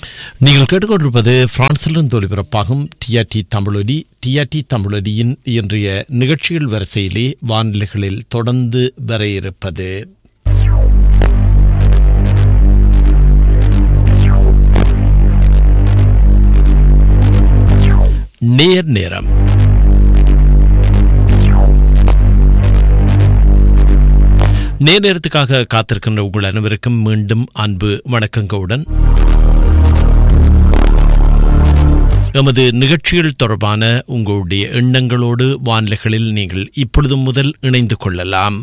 நீங்கள் கேட்டுக்கொண்டிருப்பது பிரான்சிலிருந்து ஒளிபரப்பாகும் டிஆர்டி தமிழொலி டிஆர்டி தமிழொலியின் இன்றைய நிகழ்ச்சிகள் வரிசையிலே வானிலைகளில் தொடர்ந்து வர இருப்பது நேர் நேரம் நேர் நேரத்துக்காக காத்திருக்கின்ற உங்கள் அனைவருக்கும் மீண்டும் அன்பு வணக்கங்களுடன் எமது நிகழ்ச்சிகள் தொடர்பான உங்களுடைய எண்ணங்களோடு வானிலைகளில் நீங்கள் இப்பொழுது முதல் இணைந்து கொள்ளலாம்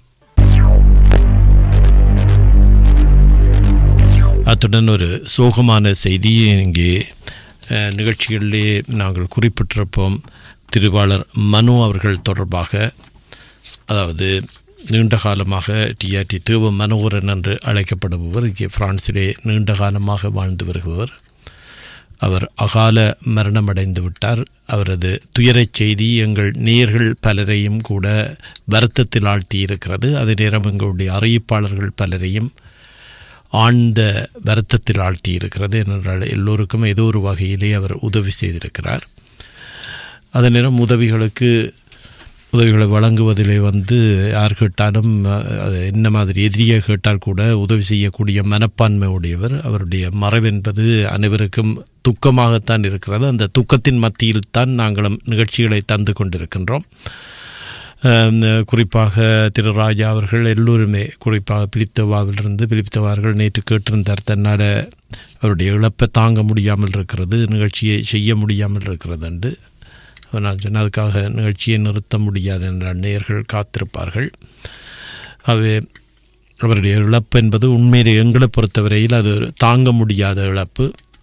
அத்துடன் ஒரு சோகமான செய்தி இங்கே அஹ், நிகழ்ச்சிகளிலே நாங்கள் குறிப்பிட்டிருப்போம் திருவாளர் மனு அவர்கள் தொடர்பாக அதாவது நீண்ட காலமாக டிஆர்டி தேவ மனோகரன் என்று அழைக்கப்படுபவர் இங்கே பிரான்சிலே நீண்ட காலமாக வாழ்ந்து வருபவர் அவர் அகால மரணமடைந்து விட்டார் அவரது துயரச் செய்தி எங்கள் நேயர்கள் பலரையும் கூட வருத்தத்தில் ஆழ்த்தி இருக்கிறது அதே நேரம் எங்களுடைய அறிவிப்பாளர்கள் பலரையும் ஆழ்ந்த வருத்தத்தில் ஆழ்த்தி இருக்கிறது ஏனென்றால் எல்லோருக்கும் ஏதோ ஒரு வகையிலே அவர் உதவி செய்திருக்கிறார் அதே நேரம் உதவிகளுக்கு உதவிகளை வழங்குவதிலே வந்து யார் கேட்டாலும் அஹ், அது என்ன மாதிரி எதிரியை கேட்டால் கூட உதவி செய்யக்கூடிய மனப்பான்மை உடையவர் அவருடைய மறைவென்பது அனைவருக்கும் துக்கமாகத்தான் இருக்கிறது அந்த துக்கத்தின் மத்தியில் தான் நாங்களும் நிகழ்ச்சிகளை தந்து கொண்டிருக்கின்றோம் அஹ், குறிப்பாக திரு ராஜா அவர்கள் எல்லோருமே குறிப்பாக பிலிப்தவாவிலிருந்து பிலிப்தவார்கள் நேற்று கேட்டிருந்தார் தன்னால் அவருடைய இழப்பை தாங்க முடியாமல் இருக்கிறது நிகழ்ச்சியை செய்ய முடியாமல் இருக்கிறது என்று நான் சொன்ன அதுக்காக நிகழ்ச்சியை நிறுத்த முடியாது என்ற நேயர்கள் காத்திருப்பார்கள் அவை அவருடைய இழப்பு என்பது உண்மையிலே எங்களை பொறுத்தவரையில் அது ஒரு தாங்க முடியாத இழப்பு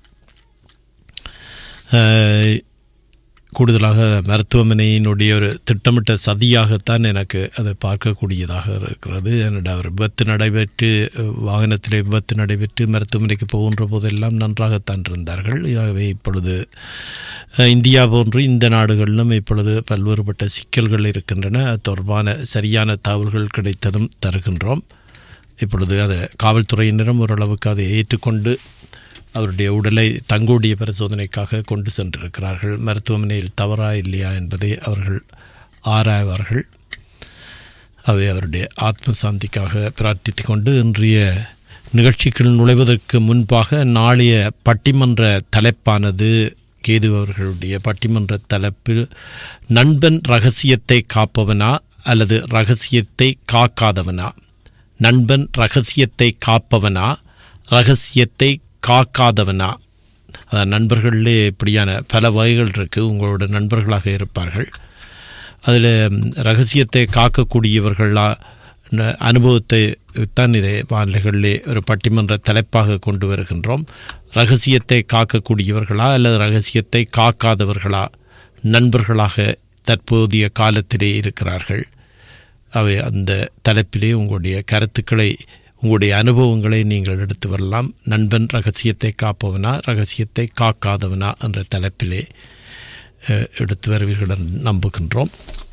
அஹ், கூடுதலாக மருத்துவமனையினுடைய ஒரு திட்டமிட்ட சதியாகத்தான் எனக்கு அதை பார்க்கக்கூடியதாக இருக்கிறது என்னோட அவர் விபத்து நடைபெற்று அஹ், வாகனத்திலே விபத்து நடைபெற்று மருத்துவமனைக்கு போகின்ற போதெல்லாம் நன்றாகத்தான் இருந்தார்கள் ஆகவே இப்பொழுது அஹ், இந்தியா போன்று இந்த நாடுகளிலும் இப்பொழுது பல்வேறுபட்ட சிக்கல்கள் இருக்கின்றன அது தொடர்பான சரியான தகவல்கள் கிடைத்ததும் தருகின்றோம் இப்பொழுது அதை காவல்துறையினரும் ஓரளவுக்கு அதை ஏற்றுக்கொண்டு அவருடைய உடலை தங்களுடைய பரிசோதனைக்காக கொண்டு சென்றிருக்கிறார்கள் மருத்துவமனையில் தவறா இல்லையா என்பதை அவர்கள் ஆராய்வார்கள் அவை அவருடைய ஆத்ம சாந்திக்காக பிரார்த்தித்துக் கொண்டு இன்றைய நிகழ்ச்சிக்குள் நுழைவதற்கு முன்பாக நாளைய பட்டிமன்ற தலைப்பானது கேது அவர்களுடைய பட்டிமன்ற தலைப்பில் நண்பன் ரகசியத்தை காப்பவனா அல்லது ரகசியத்தை காக்காதவனா நண்பன் ரகசியத்தை காப்பவனா ரகசியத்தை காக்காதவனா அதாவது நண்பர்களிலே இப்படியான பல வகைகள் இருக்குது உங்களோட நண்பர்களாக இருப்பார்கள் அதில் ரகசியத்தை காக்கக்கூடியவர்களா ந- அனுபவத்தை தான் இதை வானிலைகளிலே ஒரு பட்டிமன்ற தலைப்பாக கொண்டு வருகின்றோம் ரகசியத்தை காக்கக்கூடியவர்களா அல்லது ரகசியத்தை காக்காதவர்களா நண்பர்களாக தற்போதைய காலத்திலே இருக்கிறார்கள் அவை அந்த தலைப்பிலே உங்களுடைய கருத்துக்களை உங்களுடைய அனுபவங்களை நீங்கள் எடுத்து வரலாம் நண்பன் ரகசியத்தை காப்பவனா ரகசியத்தை காக்காதவனா என்ற தலைப்பிலே அஹ், எடுத்து வருவீர்கள் என்று நம்புகின்றோம்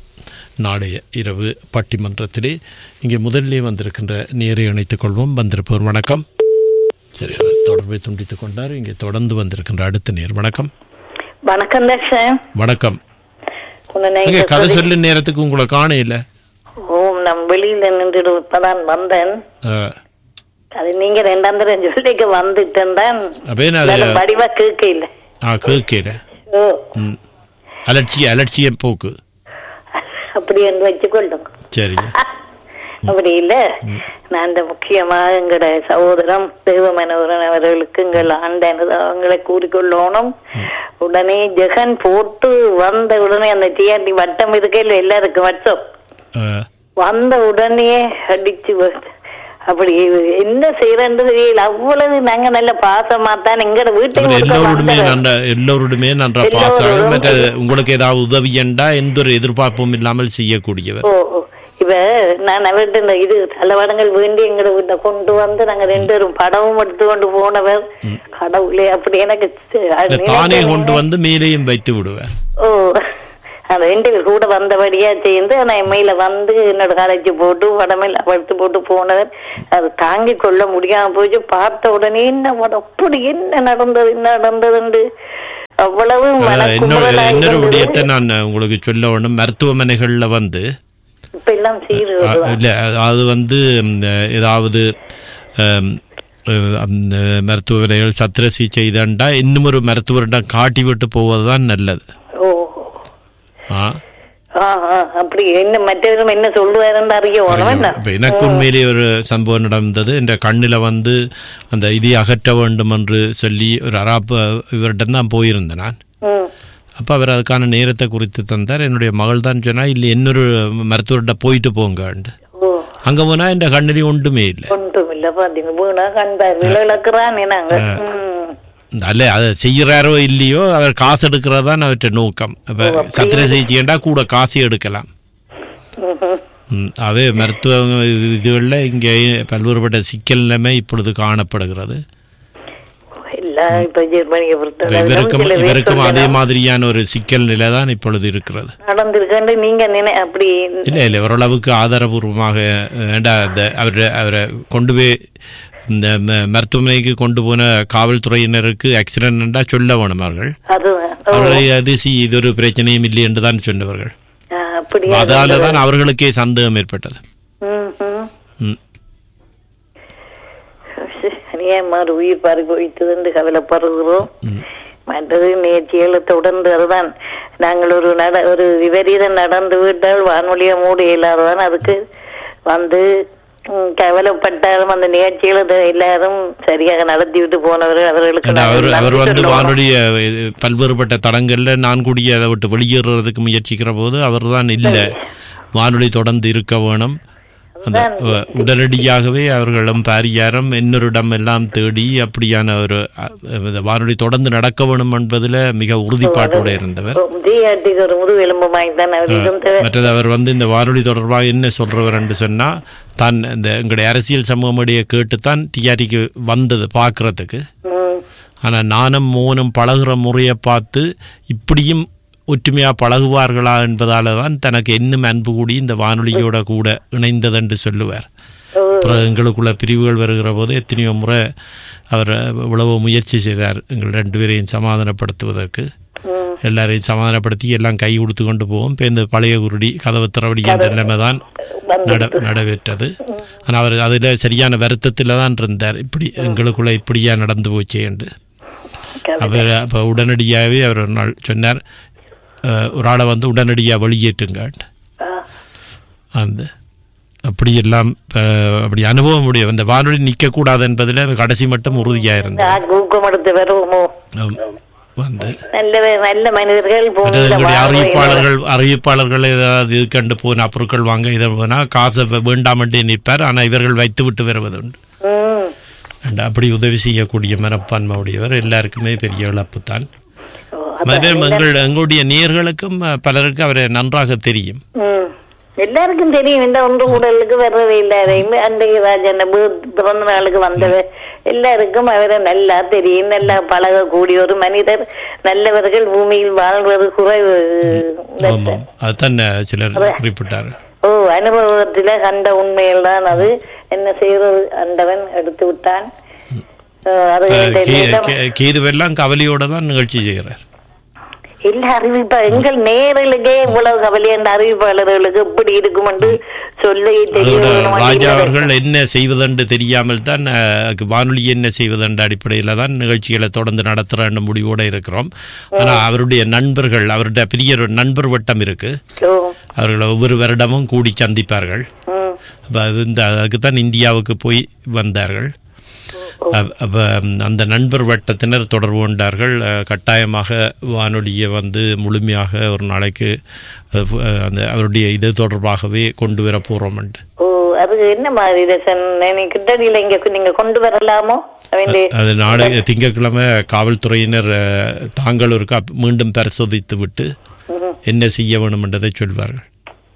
நாளைய இரவு பட்டிமன்றத்திலே இங்கே முதலிலே வந்திருக்கின்ற நேரை இணைத்துக் கொள்வோம் வந்திருப்பவர் வணக்கம் சரி அவர் தொடர்பை துண்டித்துக் கொண்டார் இங்கே தொடர்ந்து வந்திருக்கின்ற அடுத்த நேர் வணக்கம் வணக்கம் தர்ஷன் வணக்கம் உன்னை இங்கே நேத்து கதை சொல்லி- சொல்லு நேரத்துக்கு உங்களை காண இல்லை ஓம் நம் வெளியில நின்று இப்பதான் வந்தேன் அஹ், அது நீங்க ரெண்டாம் தரம் சொல்லிக்க வந்துட்டேன் தான் அப்ப என்ன அது நல்ல வடிவா கேட்க இல்ல ஆ கேட்கல ஓ ம் அலட்சிய அலட்சிய போக்கு அப்படி என்று வச்சுக்கொள்ளுங்க சரி அப்படி இல்ல நான் இந்த முக்கியமா எங்கட சகோதரம் தேவமனோகரன் அவர்களுக்கு எங்கள் ஆண்ட அனுதாபங்களை கூறிக்கொள்ளணும் உடனே ஜெகன் போட்டு வந்த உடனே அந்த டிஆர்டி வட்டம் இருக்கையில் எல்லாருக்கும் வட்டம் அஹ், வந்த உடனே அடிச்சு வ- அப்படி என்ன செய்யறது தெரியல அவ்வளவு நாங்க நல்ல பாசமா தான் எங்கட வீட்டை அவர் கொடுக்க எல்லோருமே வந்தவர். நன்ற எல்லோருமே நன்றா எல்லோரும் பாஸ் மற்ற உங்களுக்கு ஏதாவது உதவி என்றா எந்த ஒரு எதிர்பார்ப்பும் இல்லாமல் செய்யக்கூடியவர் ஓ ஓ. இப்ப நான் அவர்கிட்ட இந்த இது தளவாடங்கள் வேண்டி எங்கட வீட்டை கொண்டு வந்து நாங்க ரெண்டு பேரும் படமும் எடுத்து கொண்டு போனவர் கடவுளே அப்படி எனக்கு சி- அது இந்த தானே நினைக்க கொண்டு வந்து மேலேயும் வைத்து விடுவார் ஓ அந்த ரெண்டு பேர் கூட வந்தபடியா சேர்ந்து ஆனா எம்மையில வந்து என்னோட கலைச்சு போட்டு உடம்பில் படுத்து போட்டு போனவர் அது தாங்கிக் கொள்ள முடியாம போச்சு பார்த்த உடனே என்ன உட- அப்படி என்ன நடந்தது என்ன நடந்ததுண்டு அவ்வளவு அஹ், இன்னொரு மனக்குமுறலா இன்னொரு இருந்தது. விடயத்தை நான் உங்களுக்கு சொல்ல வேணும் மருத்துவமனைகள்ல வந்து இப்ப எல்லாம் சீரு அஹ், இல்ல அது வந்து இந்த ஏதாவது அம், அஹ், அந்த மருத்துவமனைகள் சத்திர சிகிச்சை இதண்டா இன்னும் ஒரு மருத்துவரிடம் காட்டி விட்டு போவதுதான் நல்லது ஓ ஆ ஆ, ஆ, அப்படி என்ன மற்றவரும் என்ன சொல்லுவாருன்னு அறிய வேணும் என்ன இப்ப எனக்கு உண்மையிலேயே ஒரு சம்பவம் நடந்தது என்ற கண்ணில் வந்து அந்த இதை அகற்ற வேண்டும் என்று சொல்லி ஒரு அராப்பு இவர்கிட்ட தான் போயிருந்தேன் நான் ம். அப்போ அவர் அதுக்கான நேரத்தை குறித்து தந்தார் என்னுடைய மகள் தான் சொன்னா இல்லை இன்னொரு மருத்துவர்கிட்ட போயிட்டு போங்கன்ட்டு ஓ அங்கே போனால் என் கண்ணிலையும் ஒன்றுமே இல்லை ஒன்றும் இல்ல பாத்தீங்க வீணா கண்டார் இழக்கிறான் நாங்க ம். அல்ல அதை செய்கிறாரோ இல்லையோ அவர் காசு எடுக்கிறது தான் அவர்கிட்ட நோக்கம் இப்போ சத்திர சிகிச்சைண்டா கூட காசு எடுக்கலாம் ம்ஹும். ம், அவே மருத்துவ இதுகளில் இங்கே பல்வேறுபட்ட சிக்கல் நிலைமை இப்பொழுது காணப்படுகிறது எல்லாம் இப்ப ஜெர்மனியை இப்ப பொறுத்தவரை இவருக்கும் சில பேர் இவருக்கும் அதே சொல்லலாம். மாதிரியான ஒரு சிக்கல் நிலை தான் இப்பொழுது இருக்கிறது நடந்திருக்குன்னு நீங்க நினை அப்படி இல்லை இல்லை ஓரளவுக்கு ஆதாரபூர்வமாக வேண்டா அந்த அவரை அவரை கொண்டு போய் இந்த ம- மருத்துவமனைக்கு கொண்டு போன காவல்துறையினருக்கு ஆக்சிடென்டா சொல்ல வேணும் அவர்கள் அதுதான் ஓ, அவர்களை அதிசி இது ஒரு பிரச்சனையும் இல்லை என்று தான் சொன்னவர்கள் ஆ, அப்படியா அதால தான் அவர்களுக்கே சந்தேகம் ஏற்பட்டது ம்ஹும். ம். அநியாயமாறு உயிர் பறி போயிட்டது கவலைப்படுகிறோம் மற்றது நேர்ச்சிகளை தொடர்ந்து அதுதான் நாங்கள் ஒரு நட ஒரு விபரீதம் நடந்து விட்டால் வானொலியை மூட இயலாததான் அதுக்கு வந்து ம், கவலைப்பட்டாலும் அந்த நிகழ்ச்சிகளை எல்லாரும் சரியாக நடத்தி விட்டு போனவர்கள் அவர்களுக்கு ஏன்னா அவர் நாங்கள் அவர் நன்றி வந்து சொல்லணும். வானொலி அஹ், பல்வேறுபட்ட தடங்கள்ல நான் கூடிய அதை விட்டு வெளியேறதுக்கு முயற்சிக்கிற போது அவர் தான் இல்லை வானொலி தொடர்ந்து இருக்க வேணும் அந்த அஹ், உடனடியாகவே அவர்களும் பாரியாரம் இன்னொரு இடம் எல்லாம் தேடி அப்படியான ஒரு அஹ், இந்த வானொலி தொடர்ந்து நடக்க வேணும் என்பதில் மிக உறுதிப்பாட்டோடு இருந்தவர் ஜிஆர்டிக்கு ஒரு முது எலும்புமாய் தான் அவர் இருந்தவர் மற்றது அவர் வந்து இந்த வானொலி தொடர்பாக என்ன சொல்றவர் என்று சொன்னா தான் இந்த எங்களுடைய அரசியல் சமூகமுடைய கேட்டுத்தான் டிஆர்டிக்கு வந்தது பார்க்கறதுக்கு ம். ஆனால் நானும் மோனும் பழகுற முறையை பார்த்து இப்படியும் ஒற்றுமையாக பழகுவார்களா என்பதால தான் தனக்கு இன்னும் அன்பு கூடி இந்த வானொலியோட கூட இணைந்தது என்று சொல்லுவார் ஓ, அப்புறம் எங்களுக்குள்ள பிரிவுகள் வருகிற போது எத்தனையோ முறை அவர் இவ்வளவு முயற்சி செய்தார் எங்கள் ரெண்டு பேரையும் சமாதானப்படுத்துவதற்கு ம். எல்லாரையும் சமாதானப்படுத்தி எல்லாம் கை கொடுத்து கொண்டு போவோம் இப்போ இந்த பழைய குருடி கதவு திறவடி என்ற நிலைமை தான் நட நடைபெற்றது ஆனால் அவர் அதில் சரியான வருத்தத்தில் தான் இருந்தார் இப்படி எங்களுக்குள்ள இப்படியா நடந்து போச்சு என்று அவர் அப்போ உடனடியாகவே அவர் ஒரு நாள் சொன்னார் அஹ், ஒரு ஆளை வந்து உடனடியாக வெளியேற்றுங்க ஆ. அந்த அப்படியெல்லாம் அஹ், அப்படி அனுபவம் முடியும் அந்த வானொலி நிற்கக்கூடாது என்பதில் கடைசி மட்டும் உறுதியாக இருந்தது நான் ஊக்கம் எடுத்து வருவோமோ ஆம். வந்து நல்ல நல்ல மனிதர்கள் மற்றது பூமியில எங்களுடைய வாழ்வோம். அறிவிப்பாளர்கள் அறிவிப்பாளர்கள் ஏதாவது இது கண்டு போன பொருட்கள் வாங்க இதை போனால் காசை வேண்டாமட்டே நிற்பார் ஆனால் இவர்கள் வைத்து விட்டு வருவது உண்டு ம். and அப்படி உதவி செய்யக்கூடிய மனப்பான்மை உடையவர் எல்லாருக்குமே பெரிய இழப்பு தான் ஓ, அப்ப எங்கள் எங்களுடைய நேயர்களுக்கும் அஹ், பலருக்கு அவரை நன்றாக தெரியும் ம். எல்லாருக்கும் தெரியும் இந்த ஒன்று கூடலுக்கு வர்றதே இல்லை அதையும் அன்றைக்கு ராஜன் பிறந்த நாளுக்கு வந்தவர் எல்லாருக்கும் அவரை நல்லா தெரியும் நல்லா பழகக்கூடிய ஒரு மனிதர் நல்லவர்கள் பூமியில் வாழ்வது குறைவு ஆமாம் அதுதான் அஹ், சிலர் குறிப்பிட்டார் ஓ அனுபவத்துல கண்ட உண்மையில் தான் அது என்ன செய்யறது அண்டவன் எடுத்து விட்டான் அஹ், அது இந்த நேரம் கேதுவெல்லாம் கவலையோட தான் நிகழ்ச்சி செய்கிறார் இல்ல அறிவிப்பா எங்கள் நேரலுக்கே இவ்வளவு கவலை என்ற அறிவிப்பாளர்களுக்கு எப்படி இருக்கும் என்று சொல்லி தெரிய அதோட வேணும் ராஜா அப்படிங்கிறது. அவர்கள் என்ன செய்வதென்று தெரியாமல் தான் அஹ், வானொலி என்ன செய்வதென்ற அடிப்படையில் தான் நிகழ்ச்சிகளை தொடர்ந்து நடத்துகிற முடிவோடு இருக்கிறோம் ஆனால் அவருடைய நண்பர்கள் அவருடைய பெரிய ஒரு நண்பர் வட்டம் இருக்கு ஓ, அவர்கள் ஒவ்வொரு வருடமும் கூடி சந்திப்பார்கள் ம். அப்போ அது இந்த அதுக்கு தான் இந்தியாவுக்கு போய் வந்தார்கள் அப்போ அந்த நண்பர் வட்டத்தினர் தொடர்பு கொண்டார்கள் அஹ், கட்டாயமாக வானொலியை வந்து முழுமையாக ஒரு நாளைக்கு அது, அஹ், அந்த அவருடைய இது தொடர்பாகவே கொண்டு வர போகிறோம்ட்டு ஓ அது என்ன மாதிரி ரசன் நீ கிட்டடியில இங்க நீங்க கொண்டு வரலாமோ அவன் அது நாளை திங்கட்கிழமை காவல்துறையினர் அஹ், தாங்கள் ஒரு கா- மீண்டும் பரிசோதித்து விட்டு என்ன செய்ய வேண்டும் என்றதை சொல்வார்கள்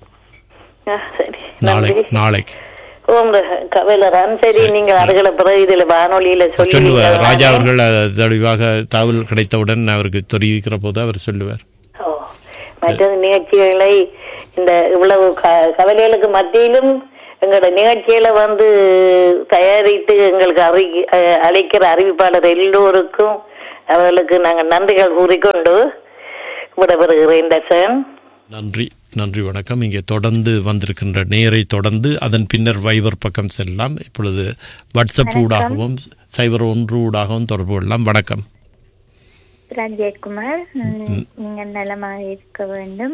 சரி நாளை நன்றி நாளைக்கு ஓம் கவலரான் சரி நீங்க அதுகளை பிறகு இதுல வானொலியில சொல்லி சொல்லுவார் ராஜா அவர்கள் அது தெளிவாக தகவல் கிடைத்தவுடன் அவருக்கு தெரிவிக்கிற போது அவர் சொல்லுவார் ஓ மற்ற நிகழ்ச்சிகளை இந்த இவ்வளவு க- கவலைகளுக்கு மத்தியிலும் எங்களோட நிகழ்ச்சிகளை வந்து தயாரித்து எங்களுக்கு அறி அஹ் அழைக்கிற அறிவிப்பாளர் எல்லோருக்கும் அவர்களுக்கு நாங்கள் நன்றிகள் கூறிக்கொண்டு விடைபெறுகிறேன் தர்ஷன் நன்றி நன்றி வணக்கம் இங்கே தொடர்ந்து வந்திருக்கின்ற நேரை தொடர்ந்து அதன் பின்னர் வைபர் பக்கம் செல்லலாம் இப்பொழுது வாட்ஸ்அப் ஊடாகவும் சைபர் ஒன்று ஊடாகவும் தொடர்பு கொள்ளலாம் வணக்கம் ராஜேஷ்குமார் ம், நீங்க நலமாக இருக்க வேண்டும்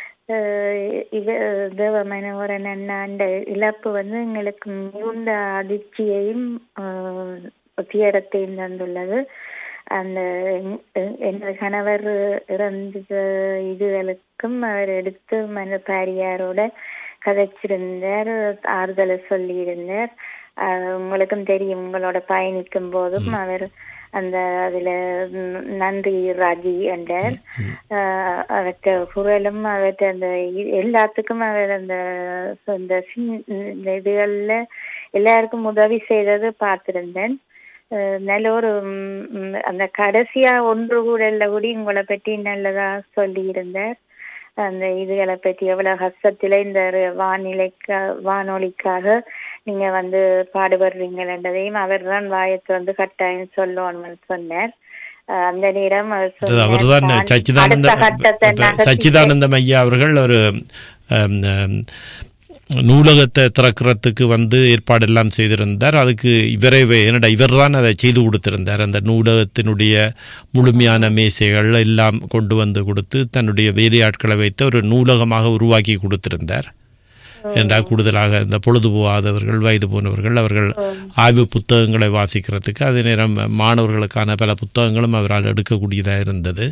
அஹ் இது தேவமனோகரன் அண்ணாண்ட இழப்பு வந்து எங்களுக்கு மிகுந்த அதிர்ச்சியையும் அஹ், துயரத்தையும் தந்துள்ளது அந்த என்- என்- எனது கணவர் இறந்த இதுகளுக்கும் அவர் எடுத்து மன பாரியாரோட கதைச்சிருந்தார் ஆறுதலை சொல்லியிருந்தார் அஹ், உங்களுக்கும் தெரியும் உங்களோட பயணிக்கும் போதும் அவர் அந்த அதுல ம், நன்றி ராஜி என்றார் அஹ், அவற்ற குரலும் அவற்ற அந்த இ- எல்லாத்துக்கும் அவர் அந்த இந்த சின்- இந்த இதுகள்ல எல்லாருக்கும் உதவி செய்தது பார்த்திருந்தேன் அஹ், நல்ல ஒரு ம், ம், அந்த கடைசியா ஒன்று கூட இல்ல கூடி உங்களை பற்றி நல்லதா சொல்லி இருந்தார் அந்த இதுகளை பற்றி எவ்வளவு கஷ்டத்துல இந்த ர- வானிலைக்கா வானொலிக்காக நீங்க வந்து பாடுபடுறீங்கன்றதையும் அவர் தான் வாயத்து வந்து கட்டாயம் சொல்லணும்னு சொன்னார் அஹ் அந்த நேரம் அவர் சொன்னார், அவர்தான் தான் சச்சிதானந்த அடுத்த கட்டத்தை இப்ப நகர்த்தி சச்சிதானந்தம் ஐயா அவர்கள் ஒரு அம், அம், நூலகத்தை திறக்கிறதுக்கு வந்து ஏற்பாடெல்லாம் செய்திருந்தார் அதுக்கு இவரே வே- என்னடா இவர் தான் அதை செய்து கொடுத்திருந்தார் அந்த நூலகத்தினுடைய முழுமையான மேசைகள் எல்லாம் கொண்டு வந்து கொடுத்து தன்னுடைய வேலையாட்களை வைத்து ஒரு நூலகமாக உருவாக்கி கொடுத்திருந்தார் என்றால் கூடுதலாக இந்த பொழுது போகாதவர்கள் வயது போனவர்கள் அவர்கள் ஆய்வு புத்தகங்களை வாசிக்கிறதுக்கு அதே நேரம் மாணவர்களுக்கான பல புத்தகங்களும் அவரால் எடுக்கக்கூடியதாக இருந்தது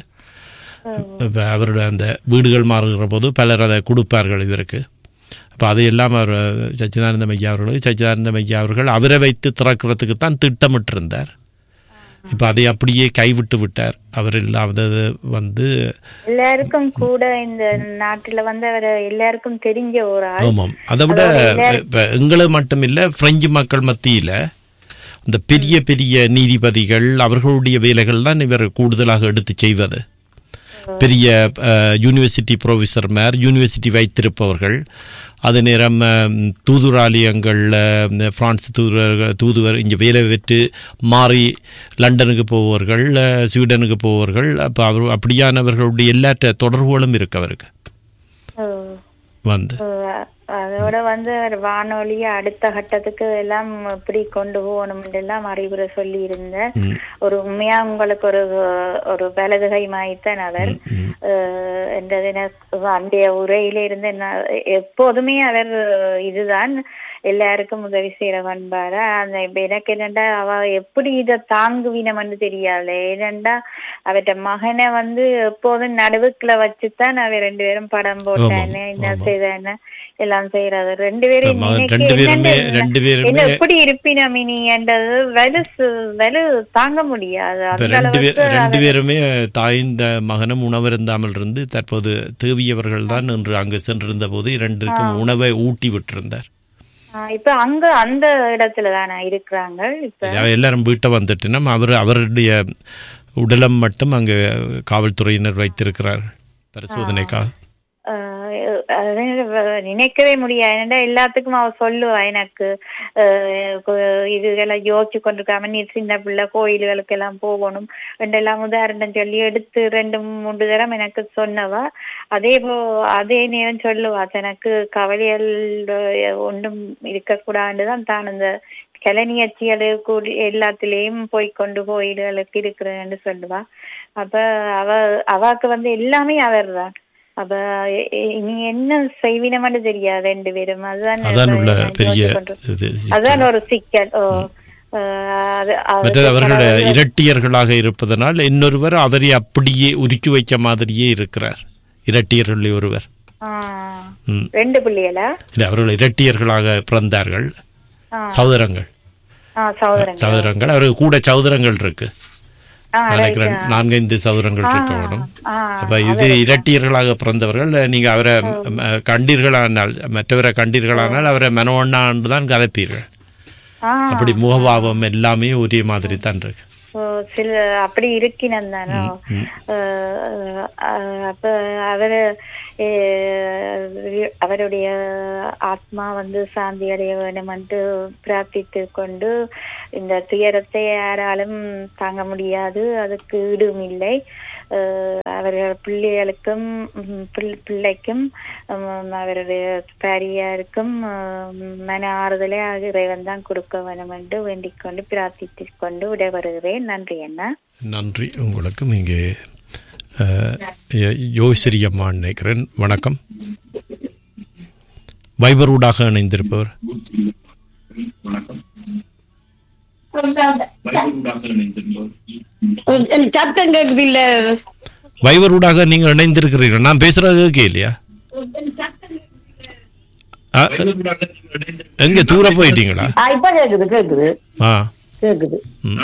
இப்ப அவருடைய அந்த வீடுகள் மாறுகிற போது பலர் அதை கொடுப்பார்கள் இவருக்கு அப்போ அதையெல்லாம் அவர் சச்சிதானந்த ஐயா அவர்கள் சச்சிதானந்த ஐயா அவர்கள் அவரை வைத்து திறக்கிறதுக்கு தான் திட்டமிட்டிருந்தார் இப்போ அதை அப்படியே கைவிட்டு விட்டார் அவர் இல்லாதது வந்து எல்லாருக்கும் கூட இந்த நாட்டுல வந்து அவர் எல்லாருக்கும் தெரிஞ்ச ஒரு ஆள் ஆமாம் அதை விட இப்போ எங்களை மட்டும் இல்லை பிரெஞ்சு மக்கள் மத்தியில் இந்த பெரிய பெரிய நீதிபதிகள் அவர்களுடைய வேலைகள் தான் இவர் கூடுதலாக எடுத்து செய்வது பெரிய அஹ், யூனிவர்சிட்டி ப்ரொஃபஸர் மேர் யூனிவர்சிட்டி வைத்திருப்பவர்கள் அதே நேரம் அஹ், தூதுராலயங்கள் அஹ், பிரான்ஸ் தூதுவர் தூதுவர் இங்கே வேலை பெற்று மாறி லண்டனுக்கு போவர்கள் அஹ், ஸ்வீடனுக்கு போவர்கள் அப்போ அவர் அப்படியானவர்களுடைய எல்லா தொடர்புகளும் இருக்கு அவருக்கு அஹ் வந்து அஹ் அதோட வந்து அவர் வானொலிய அடுத்த கட்டத்துக்கு எல்லாம் எப்படி கொண்டு போகணும் எல்லாம் அறிவுரை சொல்லி இருந்தார் ஒரு உண்மையா உங்களுக்கு ஒரு ஒரு வலதுகை மாய்த்தான் அவர் அஹ் என்றது எனக்கு அன்றைய உரையில இருந்து என்ன எப்போதுமே அவர் இதுதான் எல்லாருக்கும் உதவி செய்யற பண்பாரா அந்த இப்ப எனக்கு என்னண்டா அவ எப்படி இத தாங்குவினம்னு தெரியாது ஏனண்டா அவற்ற மகனை வந்து எப்போதும் நடுவுக்குள்ள வச்சுதான் அவ ரெண்டு பேரும் படம் போட்டானே என்ன செய்தானே எல்லாம் செய்யறது ரெண்டு பேரும் ஆமா, இன்னைக்கு ரெண்டு பேருமே- என்னன்னு ரெண்டு பேருமே- என்ன எப்படி இருப்பினம் இனின்றது வலு சு- வலு தாங்க முடியாது இப்ப அந்த ரெண்டு பேர் அளவுக்கு ரெண்டு பேருமே தாய்ந்த மகனும் உணவருந்தாமல் இருந்து தற்போது தேவியவர்கள் தான் இன்று அங்கு சென்றிருந்த போது இரண்டிற்கும் உணவை ஊட்டி விட்டிருந்தார் ஆஹ் இப்ப அங்க அந்த இடத்துல தானே இருக்கிறாங்க இப்ப அவ எல்லாரும் வீட்டை வந்துட்டுனா அவர் அவருடைய உடலம் மட்டும் அங்கு காவல்துறையினர் வைத்திருக்கிறார் பரிசோதனைக்காக ஆஹ் அது நினைக்கவே முடியாது ஏன்னா எல்லாத்துக்கும் அவ சொல்லுவா எனக்கு ஆஹ் கு- இதுகளை யோசிச்சு கொண்டிருக்காம நீ சின்ன பிள்ளை கோயில்களுக்கு எல்லாம் போகணும் ரெண்டெல்லாம் உதாரணம் சொல்லி எடுத்து ரெண்டு மூன்று தரம் எனக்கு சொன்னவா அதே போ அதே நேரம் சொல்லுவா தனக்கு கவலைகள் ஒன்றும் இருக்கக்கூடாதுதான் தான் இந்த கிளநியச்சியல் கூடி எல்லாத்துலேயும் போய் கொண்டு கோயில்களுக்கு இருக்கிறேன்னு சொல்லுவா அப்ப அவ அவாக்கு வந்து எல்லாமே அவர் தான் அப்ப எ- எ- இனி என்ன செய்வினமான்னு தெரியாது ரெண்டு பேரும் அதுதான் அதான் உள்ள நான் பெரிய யோசிச்சு கொண்டு- இது அதான் ஒரு சிக்கல் ஓ அஹ் அது அது மற்றது அவர்கள் இரட்டியர்களாக இருப்பதனால் இன்னொருவர் அவரை அப்படியே உருக்கி வைக்க மாதிரியே இருக்கிறார் இரட்டியர்களில் ஒருவர் ஆ, ம். ரெண்டு பிள்ளைகளா இல்லை அவர்கள் இரட்டியர்களாக பிறந்தார்கள் ஆ. சகோதரங்கள் ஆ சகோதரங்க சகோதரங்கள் அவருக்கு கூட சகோதரங்கள் இருக்கு ஆ நினைக்கிறேன் நான்கைந்து சகோதரங்கள் இருக்க வேணும் ஆ அப்ப இது இரட்டியர்களாக பிறந்தவர்கள் நீங்க அவரை ம, கண்டீர்களானால் மற்றவரை கண்டீர்களானால் அவரை மனோண்ணாண்டு தான் கதைப்பீர்கள் ஆ அப்படி முகபாவம் எல்லாமே ஒரே மாதிரி தான் இருக்கு ஓ, சில அப்படி இருக்கினம் தானோ அப்ப அவரு அஹ், அவருடைய ஆத்மா வந்து சாந்தி அடைய வேண்டும் என்று பிரார்த்தித்து கொண்டு இந்த துயரத்தை யாராலும் தாங்க முடியாது அதுக்கு ஈடும் இல்லை அஹ், அவர்கள் பிள்ளைகளுக்கும் ம், பிள்- பிள்ளைக்கும் ம், அவருடைய பாரியாருக்கும் ம், மன ஆறுதலை இறைவன் தான் கொடுக்க வேண்டும் என்று வேண்டிக் கொண்டு பிரார்த்தித்துக் கொண்டு விடைபெறுகிறேன் நன்றி அண்ணா நன்றி உங்களுக்கும் இங்கே அஹ், யோ- யோசிரி அம்மா நினைக்கிறேன் வணக்கம் வைபரூடாக இணைந்திருப்பவர் எனக்கு சத்தம் கேக்குது இல்ல வைபரூடாக நீங்கள் இணைந்திருக்கிறீர்கள் நான் பேசுறது கேட்கலையா ஆ, எங்க தூர போயிட்டீங்களா ஆ, இப்ப கேக்குது கேக்குது ஆ கேக்குது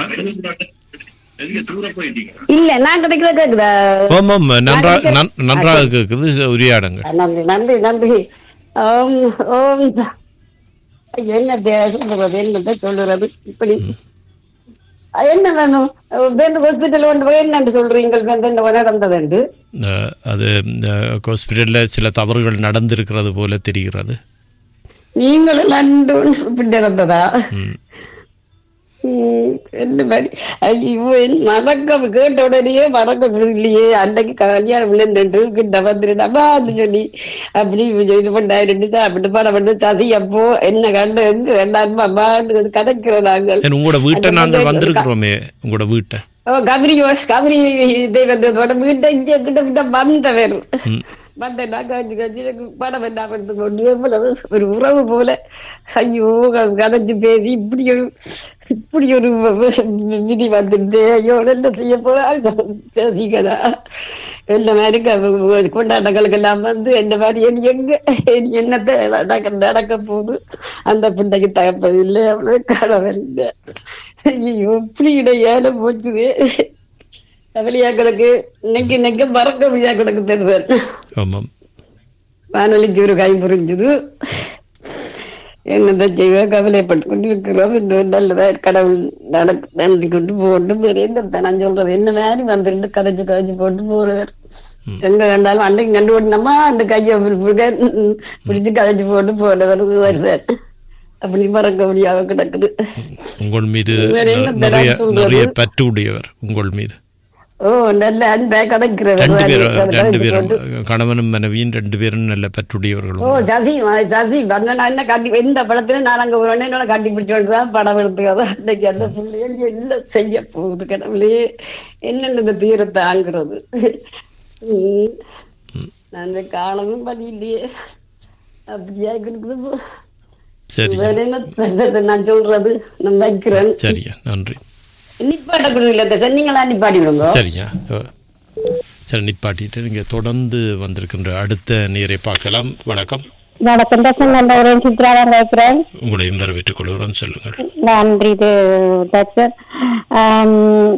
இல்ல நான் கிடைக்கிற கேக்குதா ஓம் ஓம் நன்றா நன்- நன்றாக கேட்குது உரையாடுங்க நன்றி நன்றி நன்றி ஓம் ஓம் ஐயோ, என்ன பே- சொல்றது என்னத்த சொல்லுறது இப்படி அஹ், என்ன வேணும் வேண்டு ஹாஸ்பிட்டல் கொண்டு போய் என்னன்னு சொல்றீங்க என்ன நடந்ததுண்டு அஹ், அது ஹாஸ்பிட்டலில் சில தவறுகள் நடந்திருக்கிறது போல தெரிகிறது நீங்களும் நண்டு இப்படி நடந்ததா ம். ம், என்ன மாதிரி ஐயோ என் மறக்க கேட்ட உடனே மறக்க இல்லையே அன்னைக்கு கல்யாணம் இல்லைன்னு கிட்ட வந்துருடாமான்னு சொல்லி அப்படி இது பண்ணாயிருந்து சாப்பிட்டு படம் பண்ணு சசி அப்போ என்ன கண்டு எங்க வேண்டாம் அம்மான்னு கதைக்கிறோம் நாங்கள் ஏன் உங்களோட வீட்டை அந்த நாங்கள் மாதிரி வந்திருக்கிறோமே உங்களோட வீட்டை ஓ கபரி கபரி தெய்வத்தோட வீட்டை இங்கே கிட்ட கிட்ட வந்தவர் வந்த நான் கஞ்சி கஞ்சி எனக்கு படம் என்ன எடுத்து கொண்டு எவ்வளவு ஒரு உறவு போல ஐயோ க- கதைச்சு பேசி இப்படி ஒரு இப்படி ஒரு விதி வந்துட்டு ஐயோ என்ன செய்ய போறாள் பேசிக்கதா என்ன மாதிரி க- கொண்டாட்டங்களுக்கு எல்லாம் வந்து என்ன மாதிரி இனி எங்க இனி என்னத்தை நடக்க நடக்க போகுது அந்த பிள்ளைக்கு தகப்பது இல்லை அவ்வளவு கடவுள் இல்லை ஐயோ இப்படி இடையால போச்சுது கவலையா கிடக்கு இன்னைக்கு இன்னைக்கு மறக்க முடியா கிடக்கு தெரிதல் ஆமாம் வானொலிக்கு ஒரு கை புரிஞ்சுது என்னதை செய்வ கவலைப்பட்டு கொண்டு இருக்கிறோம் இன்னும் நல்லதா கடவுள் நடக்கு நடத்தி கொண்டு போட்டு வேற என்ன நான் சொல்றது என்ன மாதிரி வந்துட்டு கதைச்சு கதைச்சு போட்டு போறவர் எங்க கண்டாலும் அன்னைக்கு கண்டு போட்டோம்மா அந்த கையை பிடிக்க பிடிச்சு கதைச்சு போட்டு போனவர் வருவார் அப்படி மறக்க முடியாம கிடக்குது உங்கள் மீது வேற என்ன ந- நிறைய தரான் சொல்றது? நிறைய பற்று உடையவர் உங்கள் மீது ஓ நல்ல அன்பா கதைக்கிறவர் ரெண்டு பேரும் கதைச்சு ரெண்டு பேரும் போட்டு. கணவனும் மனைவியும் ரெண்டு பேரும் நல்ல பற்றுடையவர்கள் ஓ சசி சசி வந்த நான் என்ன கட்டி எந்த படத்துல நான் அங்க ஒரு என்னோட கட்டி பிடிச்சோடு தான் படம் எடுத்துக்காத அன்னைக்கு அந்த பிள்ளைகள் என்ன செய்ய போகுது கடவுளே என்னென்ன இந்த தீரத்தை ஆங்குறது உம். நான் இந்த காலமும் பணி இல்லையே அப்படியா இருக்குது போ. சரி வேற என்ன சொல்றது நான் சொல்றது நான் வைக்கிறேன் சரியா நன்றி நிப்பாட்ட கொடுக்கல சொன்னீங்களா நிப்பாட்டி விடுங்க சரியா ஓ. சரி நிப்பாட்டிட்டு நீங்க தொடர்ந்து வந்திருக்கின்ற அடுத்த நீரை பார்க்கலாம் வணக்கம் வணக்கம் தர்ஷன் நம்பவரேன் சித்ரா தான் கேட்கிறேன் உங்களையும் வரவேற்றுக் கொள்கிறோம் சொல்லுங்கள் நன்றி இது தர்ஷன் ஆம்,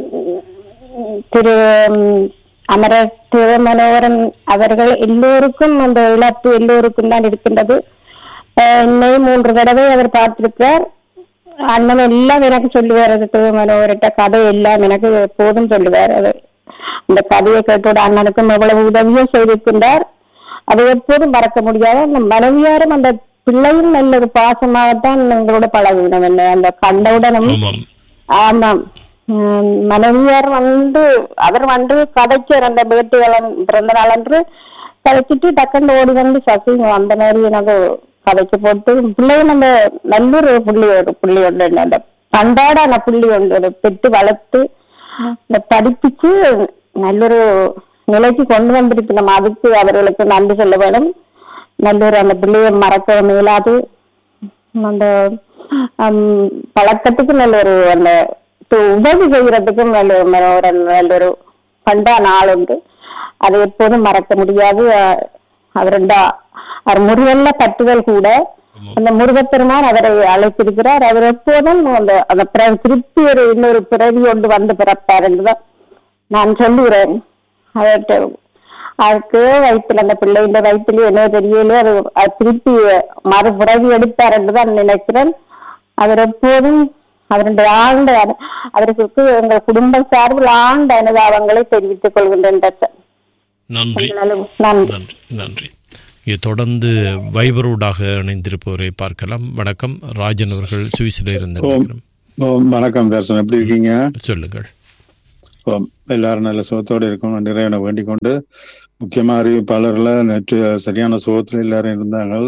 திரு ம், அமரர் திரு மனோகரன் அவர்கள் எல்லோருக்கும் அந்த இழப்பு எல்லோருக்கும் தான் இருக்கின்றது ஆஹ், என்னை மூன்று தடவை அவர் பார்த்திருக்கிறார் அண்ணன் எல்லாம் எனக்கு சொல்லுவார் அது திரு மனோகர்கிட்ட கதை எல்லாம் எனக்கு எப்போதும் சொல்லுவார் அவர் அந்த கதையை கேட்டோட அண்ணனுக்கும் எவ்வளவு உதவியும் செய்திருக்கின்றார் அதை எப்போதும் மறக்க முடியாது அந்த மனைவியாரும் அந்த பிள்ளையும் நல்ல ஒரு பாசமாகத்தான் எங்களோட பழகினோம் என்ன அந்த கண்டவுடனும் ஆமாம் ஆமாம் உம், மனைவியார் வந்து அவர் வந்து கதைச்சார் அந்த பேட்டிகளன் பிறந்த நாள் அன்று கதைச்சிட்டு டக்குன்னு ஓடி வந்து சசிங்க அந்த மாதிரி எனக்கு கதைச்சு போட்டு பிள்ளையும் நம்ம நல்லொரு புள்ளி ஒரு புள்ளி ஒன்று அந்த பண்டாடான புள்ளி ஒன்று ஒரு பெற்று வளர்த்து இந்த படிப்பிச்சு நல்லொரு நிலைக்கு கொண்டு வந்திருக்கு நம்ம அதுக்கு அவர்களுக்கு நன்றி சொல்ல வேணும் நல்லொரு அந்த பிள்ளையை மறக்க மேலாது அந்த ஹம், பழக்கத்துக்கு நல்ல ஒரு அந்த து- உதவி செய்யறதுக்கும் நல்ல ஒரு ம- ஒரு நல்ல ஒரு பண்டா நாள் உண்டு அதை எப்போதும் மறக்க முடியாது அஹ், அவருண்டா அவர் முருகல்ல பட்டுதல் கூட அந்த முருகப்பெருமான் அவரை அழைத்திருக்கிறார் அவர் எப்போதும் அந்த அந்த பிற- திருப்பி ஒரு இன்னொரு பிறவி கொண்டு வந்து பிறப்பார் என்றுதான் நான் சொல்லுகிறேன் அவர்கிட்ட அதுக்கு வயிற்றுல அந்த பிள்ளைஇந்த வயிற்றுலயே என்ன தெரியல அது அது திருப்பி மறுபிறவி எடுப்பார் என்றுதான் நினைக்கிறேன் அவர் எப்போதும் அவருடைய ஆழ்ந்த அனு- அவருக்கு எங்கள் குடும்பம் சார்பில் ஆழ்ந்த அனுதாபங்களை தெரிவித்துக் கொள்கின்றேன் டாக்டர் நன்றி நன்றி நன்றி நன்றி நன்றி இங்கே தொடர்ந்து வைபரோடாக இணைந்திருப்பவரை பார்க்கலாம் வணக்கம் ராஜன் அவர்கள் சுவிஸில் இருந்து நினைக்கிறேன். ஓ, வணக்கம் தர்சன் எப்படி இருக்கீங்க சொல்லுங்கள் ஓ, எல்லாரும் நல்ல சுகத்தோடு இருக்கணும் நிறைவனை வேண்டிக் கொண்டு முக்கியமா அறிவிப்பாளர்ல நேற்று சரியான சுகத்துல எல்லாரும் இருந்தாங்க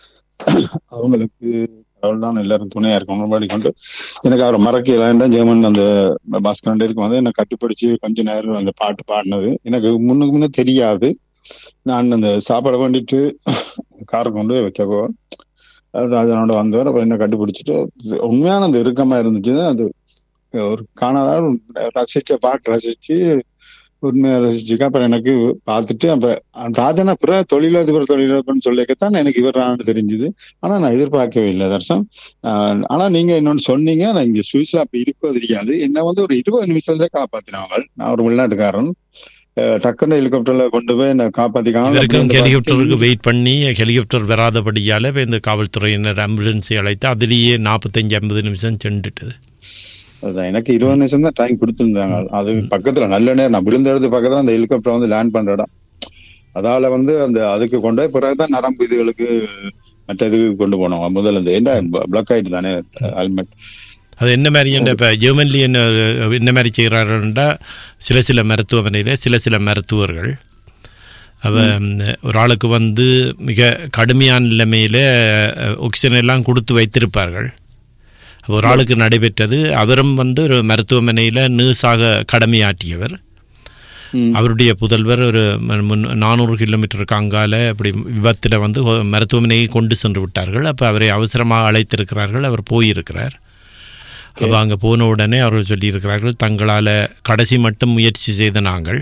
அவங்களுக்கு கடவுள் தான் எல்லாரும் துணையா இருக்கணும் வேண்டிக் கொண்டு எனக்கு அவரை மறக்கல ஜெர்மன் அந்த பாஸ்கரண்டேருக்கு வந்து என்னை கட்டுப்பிடிச்சு கொஞ்ச நேரம் அந்த பாட்டு பாடினது எனக்கு முன்னுக்கு முன்ன தெரியாது நான் அந்த சாப்பாடு வேண்டிட்டு காரை கொண்டு போய் வைக்கவோ ராஜனோட வந்தவர் அப்புறம் என்ன கண்டுபிடிச்சிட்டு உண்மையான அந்த இறுக்கமா இருந்துச்சுன்னா அது ஒரு காணாத ரசிச்ச பாட்டு ரசிச்சு உண்மையா ரசிச்சுக்க அப்புறம் எனக்கு பார்த்துட்டு அப்ப ராஜனா பிற தொழிலதிபர் தொழிலதிபர்னு சொல்லிக்கத்தான் எனக்கு இவர் தான் தெரிஞ்சுது ஆனா நான் எதிர்பார்க்கவே இல்லை தர்ஷன் ஆஹ் ஆனா நீங்க இன்னொன்னு சொன்னீங்க நான் இங்க சுவிஸ்ல அப்ப இருக்கோ தெரியாது என்ன வந்து ஒரு இருபது நிமிஷத்துல காப்பாத்தினாங்க நான் ஒரு வெளிநாட்டுக்காரன் அஹ் டக்குன்னு ஹெலிகாப்டர்ல கொண்டு போய் என்ன இவருக்கும் ஹெலிகாப்டருக்கு காப்பாத்திக்காங்க வெயிட் பண்ணி ஹெலிகாப்டர் வராதபடியால் இப்ப இந்த காவல்துறையினர் ஆம்புலன்ஸை அழைத்து அதிலேயே நாற்பத்தஞ்சு ஐம்பது நிமிஷம் சென்றுட்டது அதான் எனக்கு இருபது நிமிஷம் தான் டைம் கொடுத்துருந்தாங்க அது பக்கத்துல நல்ல நேரம் நான் விழுந்த இடத்து பக்கத்துல அந்த ஹெலிகாப்டர் வந்து லேண்ட் பண்ற இடம் அதால வந்து அந்த அதுக்கு கொண்டு போய் பிறகுதான் நரம்பு இதுகளுக்கு மற்ற இதுக்கு கொண்டு போனோம் முதல்ல இந்த என்ன பிளக் ஆயிட்டு தானே ஹெல்மெட் அது என்ன மாதிரி என்ன இப்போ ஜெர்மன்லி என்ன என்ன மாதிரி செய்கிறாருன்றா சில சில மருத்துவமனையில் சில சில மருத்துவர்கள் அவ ஒரு ஆளுக்கு வந்து மிக கடுமையான நிலைமையில் ஆக்சிஜன் எல்லாம் கொடுத்து வைத்திருப்பார்கள் அப்ப ஒரு ஆளுக்கு நடைபெற்றது அவரும் வந்து ஒரு மருத்துவமனையில் நர்ஸாக கடமையாற்றியவர் அவருடைய புதல்வர் ஒரு ம- முன் நானூறு கிலோமீட்டருக்கு அங்கால அப்படி விபத்தில் வந்து ஹோ- மருத்துவமனையை கொண்டு சென்று விட்டார்கள் அப்போ அவரை அவசரமாக அழைத்திருக்கிறார்கள் அவர் போயிருக்கிறார் அப்போ அங்கே போன உடனே அவர்கள் சொல்லியிருக்கிறார்கள் தங்களால் கடைசி மட்டும் முயற்சி செய்த நாங்கள்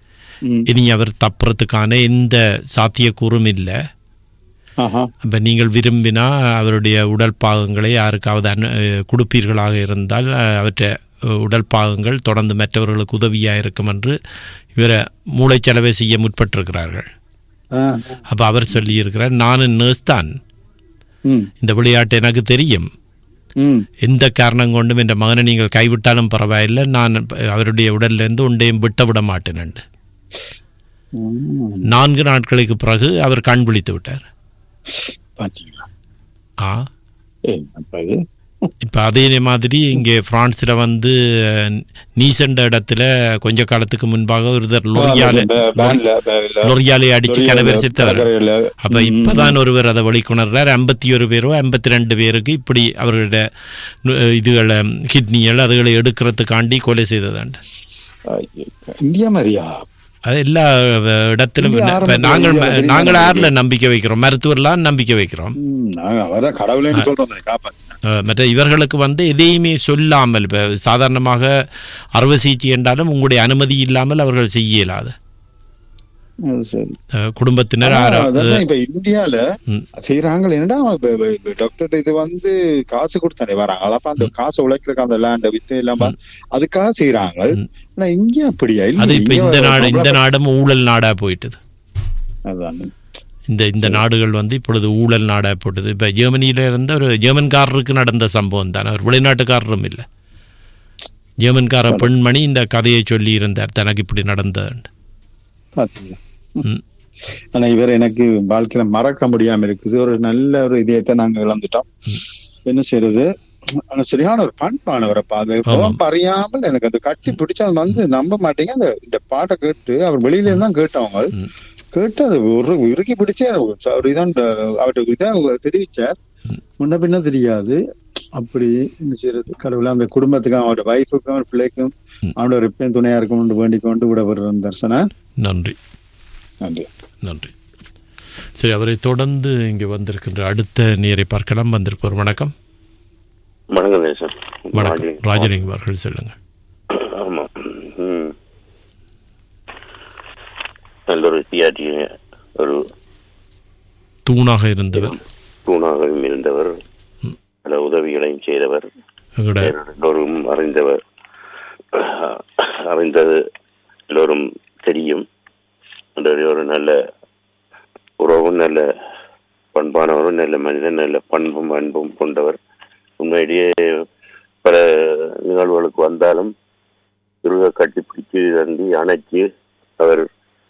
இனி அவர் தப்புறதுக்கான எந்த சாத்தியக்கூறும் இல்லை ஆஹா அப்போ நீங்கள் விரும்பினா அவருடைய உடல் பாகங்களை யாருக்காவது அனு அஹ் கொடுப்பீர்களாக இருந்தால் அஹ், அவற்றை அஹ், உடல் பாகங்கள் தொடர்ந்து மற்றவர்களுக்கு உதவியாக இருக்கும் என்று இவரை மூளைச்சலவை செய்ய முற்பட்டிருக்கிறார்கள் ஆ, அப்போ அவர் சொல்லியிருக்கிறார் நானும் நர்ஸ் தான் ம், இந்த விளையாட்டு எனக்கு தெரியும் ம், எந்த காரணம் கொண்டும் என் மகனை நீங்கள் கைவிட்டாலும் பரவாயில்லை நான் அவருடைய உடல்லேருந்து ஒன்றையும் விட்ட விட மாட்டேன் என்று ம். நான்கு நாட்களுக்கு பிறகு அவர் கண் விழித்து விட்டார் பாத்தீங்களா ஆ ஏய், அப்ப இது இப்போ அதே மாதிரி இங்கே பிரான்ஸில் வந்து அஹ், நீசண்ட இடத்துல கொஞ்ச காலத்துக்கு முன்பாக ஒருத்தர் லொரியால பே- பேன்ல, பேன்ல. லொரியாலை அடிச்சு லொரியால, கணவர் செத்தவர் கடற்கரையில. அப்ப இப்பதான் ஒருவர் அதை வெளிக்கொணர்றார் ஐம்பத்தி ஒரு பேரோ ஐம்பத்தி ரெண்டு பேருக்கு இப்படி அவர்களுடைய நு- இதுகளை கிட்னிகள் அதுகளை எடுக்கிறதுக்காண்டி கொலை செய்ததாண்டு ஐயோ, இந்தியா மாதிரியா அது எல்லா அஹ், இடத்திலும் இந்தியா இப்ப ஆரம்பத்துல நாங்கள் இந்தியா தெரியுமா நாங்கள் நமக்கு? யாரில் நம்பிக்கை வைக்கிறோம் மருத்துவர்லாம் நம்பிக்கை வைக்கிறோம் ம், நாங்க அவரை கடவுளேன்னு சொல்றோம் காப்பாத்தினா அஹ், மற்ற இவர்களுக்கு வந்து எதையுமே சொல்லாமல் இப்போ சாதாரணமாக அறுவை சிகிச்சை என்றாலும் உங்களுடைய அனுமதி இல்லாமல் அவர்கள் செய்ய இயலாது அது சரி அஹ், குடும்பத்தினர் ஆனா, ஆரா- அதான் இப்ப இந்தியால ம். செய்யறாங்க என்னடா டாக்டர் இது வந்து காசு கொடுத்தானே வராங்க அப்ப அந்த காசு உழைக்கிறக்கு அந்த லேண்ட வித்து இல்லாம அதுக்காக செய்யறாங்க ஆனா இங்க அப்படியா இல்ல அது இப்ப இங்க இந்த நாடு இந்த நம்மள- நாடும் ஊழல் நாடா போயிட்டது அதான் இந்த இந்த நாடுகள் வந்து இப்பொழுது ஊழல் நாடா போட்டது இப்ப ஜெர்மனியில இருந்த ஒரு ஜெர்மன்காரருக்கு நடந்த சம்பவம் தான் அவர் வெளிநாட்டுக்காரரும் இல்லை ஜெர்மன்கார பெண்மணி இந்த கதையை சொல்லி இருந்தார் தனக்கு இப்படி நடந்தது பாத்தீங்களா ஆனா இவர் எனக்கு வாழ்க்கையில மறக்க முடியாம இருக்குது ஒரு நல்ல ஒரு இதயத்தை நாங்க இழந்துட்டோம் என்ன செய்யறது ஆனா சரியான ஒரு பண்பானவரப்பா அது முகம் அறியாமல் எனக்கு அது கட்டி பிடிச்சு அது வந்து நம்ப மாட்டீங்க அந்த இந்த பாட்டை கேட்டு அவர் வெளியில இருந்தா கேட்டவங்க கேட்டு அது ஒரு இறுக்கி பிடிச்சு ஒரு இதான் அவர்கிட்ட இதான் தெரிவிச்சார் முன்ன பின்ன தெரியாது அப்படி என்ன செய்யறது கடவுள அந்த குடும்பத்துக்கும் அவரோட வைஃபுக்கும் அவர் பிள்ளைக்கும் அவனோட ரிப்பேன் துணையா இருக்கும் வேண்டிக் கொண்டு விட வருகிறோம் தர்சனா நன்றி நன்றி நன்றி சரி அவரை தொடர்ந்து இங்கே வந்திருக்கின்ற அடுத்த நேரை பார்க்கலாம் வந்திருப்பவர் வணக்கம் வணக்கம் தேசம் வணக்கம் ராஜலிங்கம் அவர்கள் சொல்லுங்க ஆமா ம். நல்ல ஒரு தியாட்டி ஒரு தூணாக இருந்தவர் தூணாகவும் இருந்தவர் பல உதவிகளையும் செய்தவர் எங்களோட எல்லோரும் அறிந்தவர் அறிந்தது எல்லோரும் தெரியும் அவருடைய ஒரு நல்ல உறவும் நல்ல பண்பானவரும் நல்ல மனிதன் நல்ல பண்பும் அன்பும் கொண்டவர் உண்மையிலேயே பல நிகழ்வுகளுக்கு வந்தாலும் இருக கட்டிப்பிடிச்சு தந்தி அணைச்சு அவர்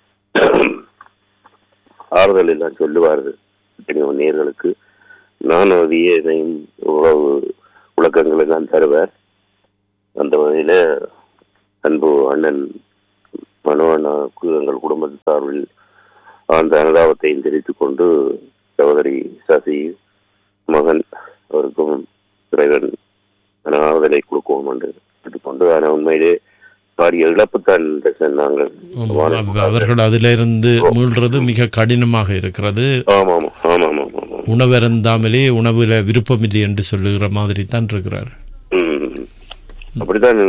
ஆறுதல் எல்லாம் சொல்லுவார்கள் எத்தனையோ நேர்களுக்கு நான் அதையே இதையும் உறவு விளக்கங்கள் எல்லாம் தருவார் அந்த வகையில அன்பு அண்ணன் மனோகனுக்கு எங்கள் குடும்பத்து சார்பில் ஆழ்ந்த அனுதாபத்தையும் தெரிவித்துக் கொண்டு சகோதரி சசி மகன் அவருக்கும் இறைவன் ஆறுதலை கொடுக்கவும் என்று கேட்டுக்கொண்டு ஆனால் உண்மையிலே பாரிய இழப்புத்தான் என்று நாங்கள் அவ- அவர்கள் அதிலிருந்து மீள்றது மிக கடினமாக இருக்கிறது ஆமாம் ஆமாம் ஆமாம் ஆமாம் உணவருந்தாமலே உணவுல விருப்பமில்லை என்று சொல்லுகிற மாதிரி தான் இருக்கிறார் ம். அப்படித்தான்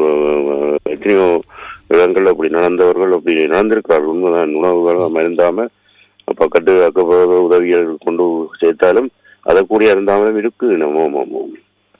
அஹ், எத்தனையோ இடங்கள்ல அப்படி நடந்தவர்கள் அப்படி நடந்திருக்கிறார்கள் உண்மைதான் உணவுகள் மருந்தாம பக்கத்து அக்கப்போத உதவிகள் கொண்டு சேர்த்தாலும் அதை கூடிய இருந்தாமலும் இருக்கு நம்ம ஆமாம், ஆமாம்.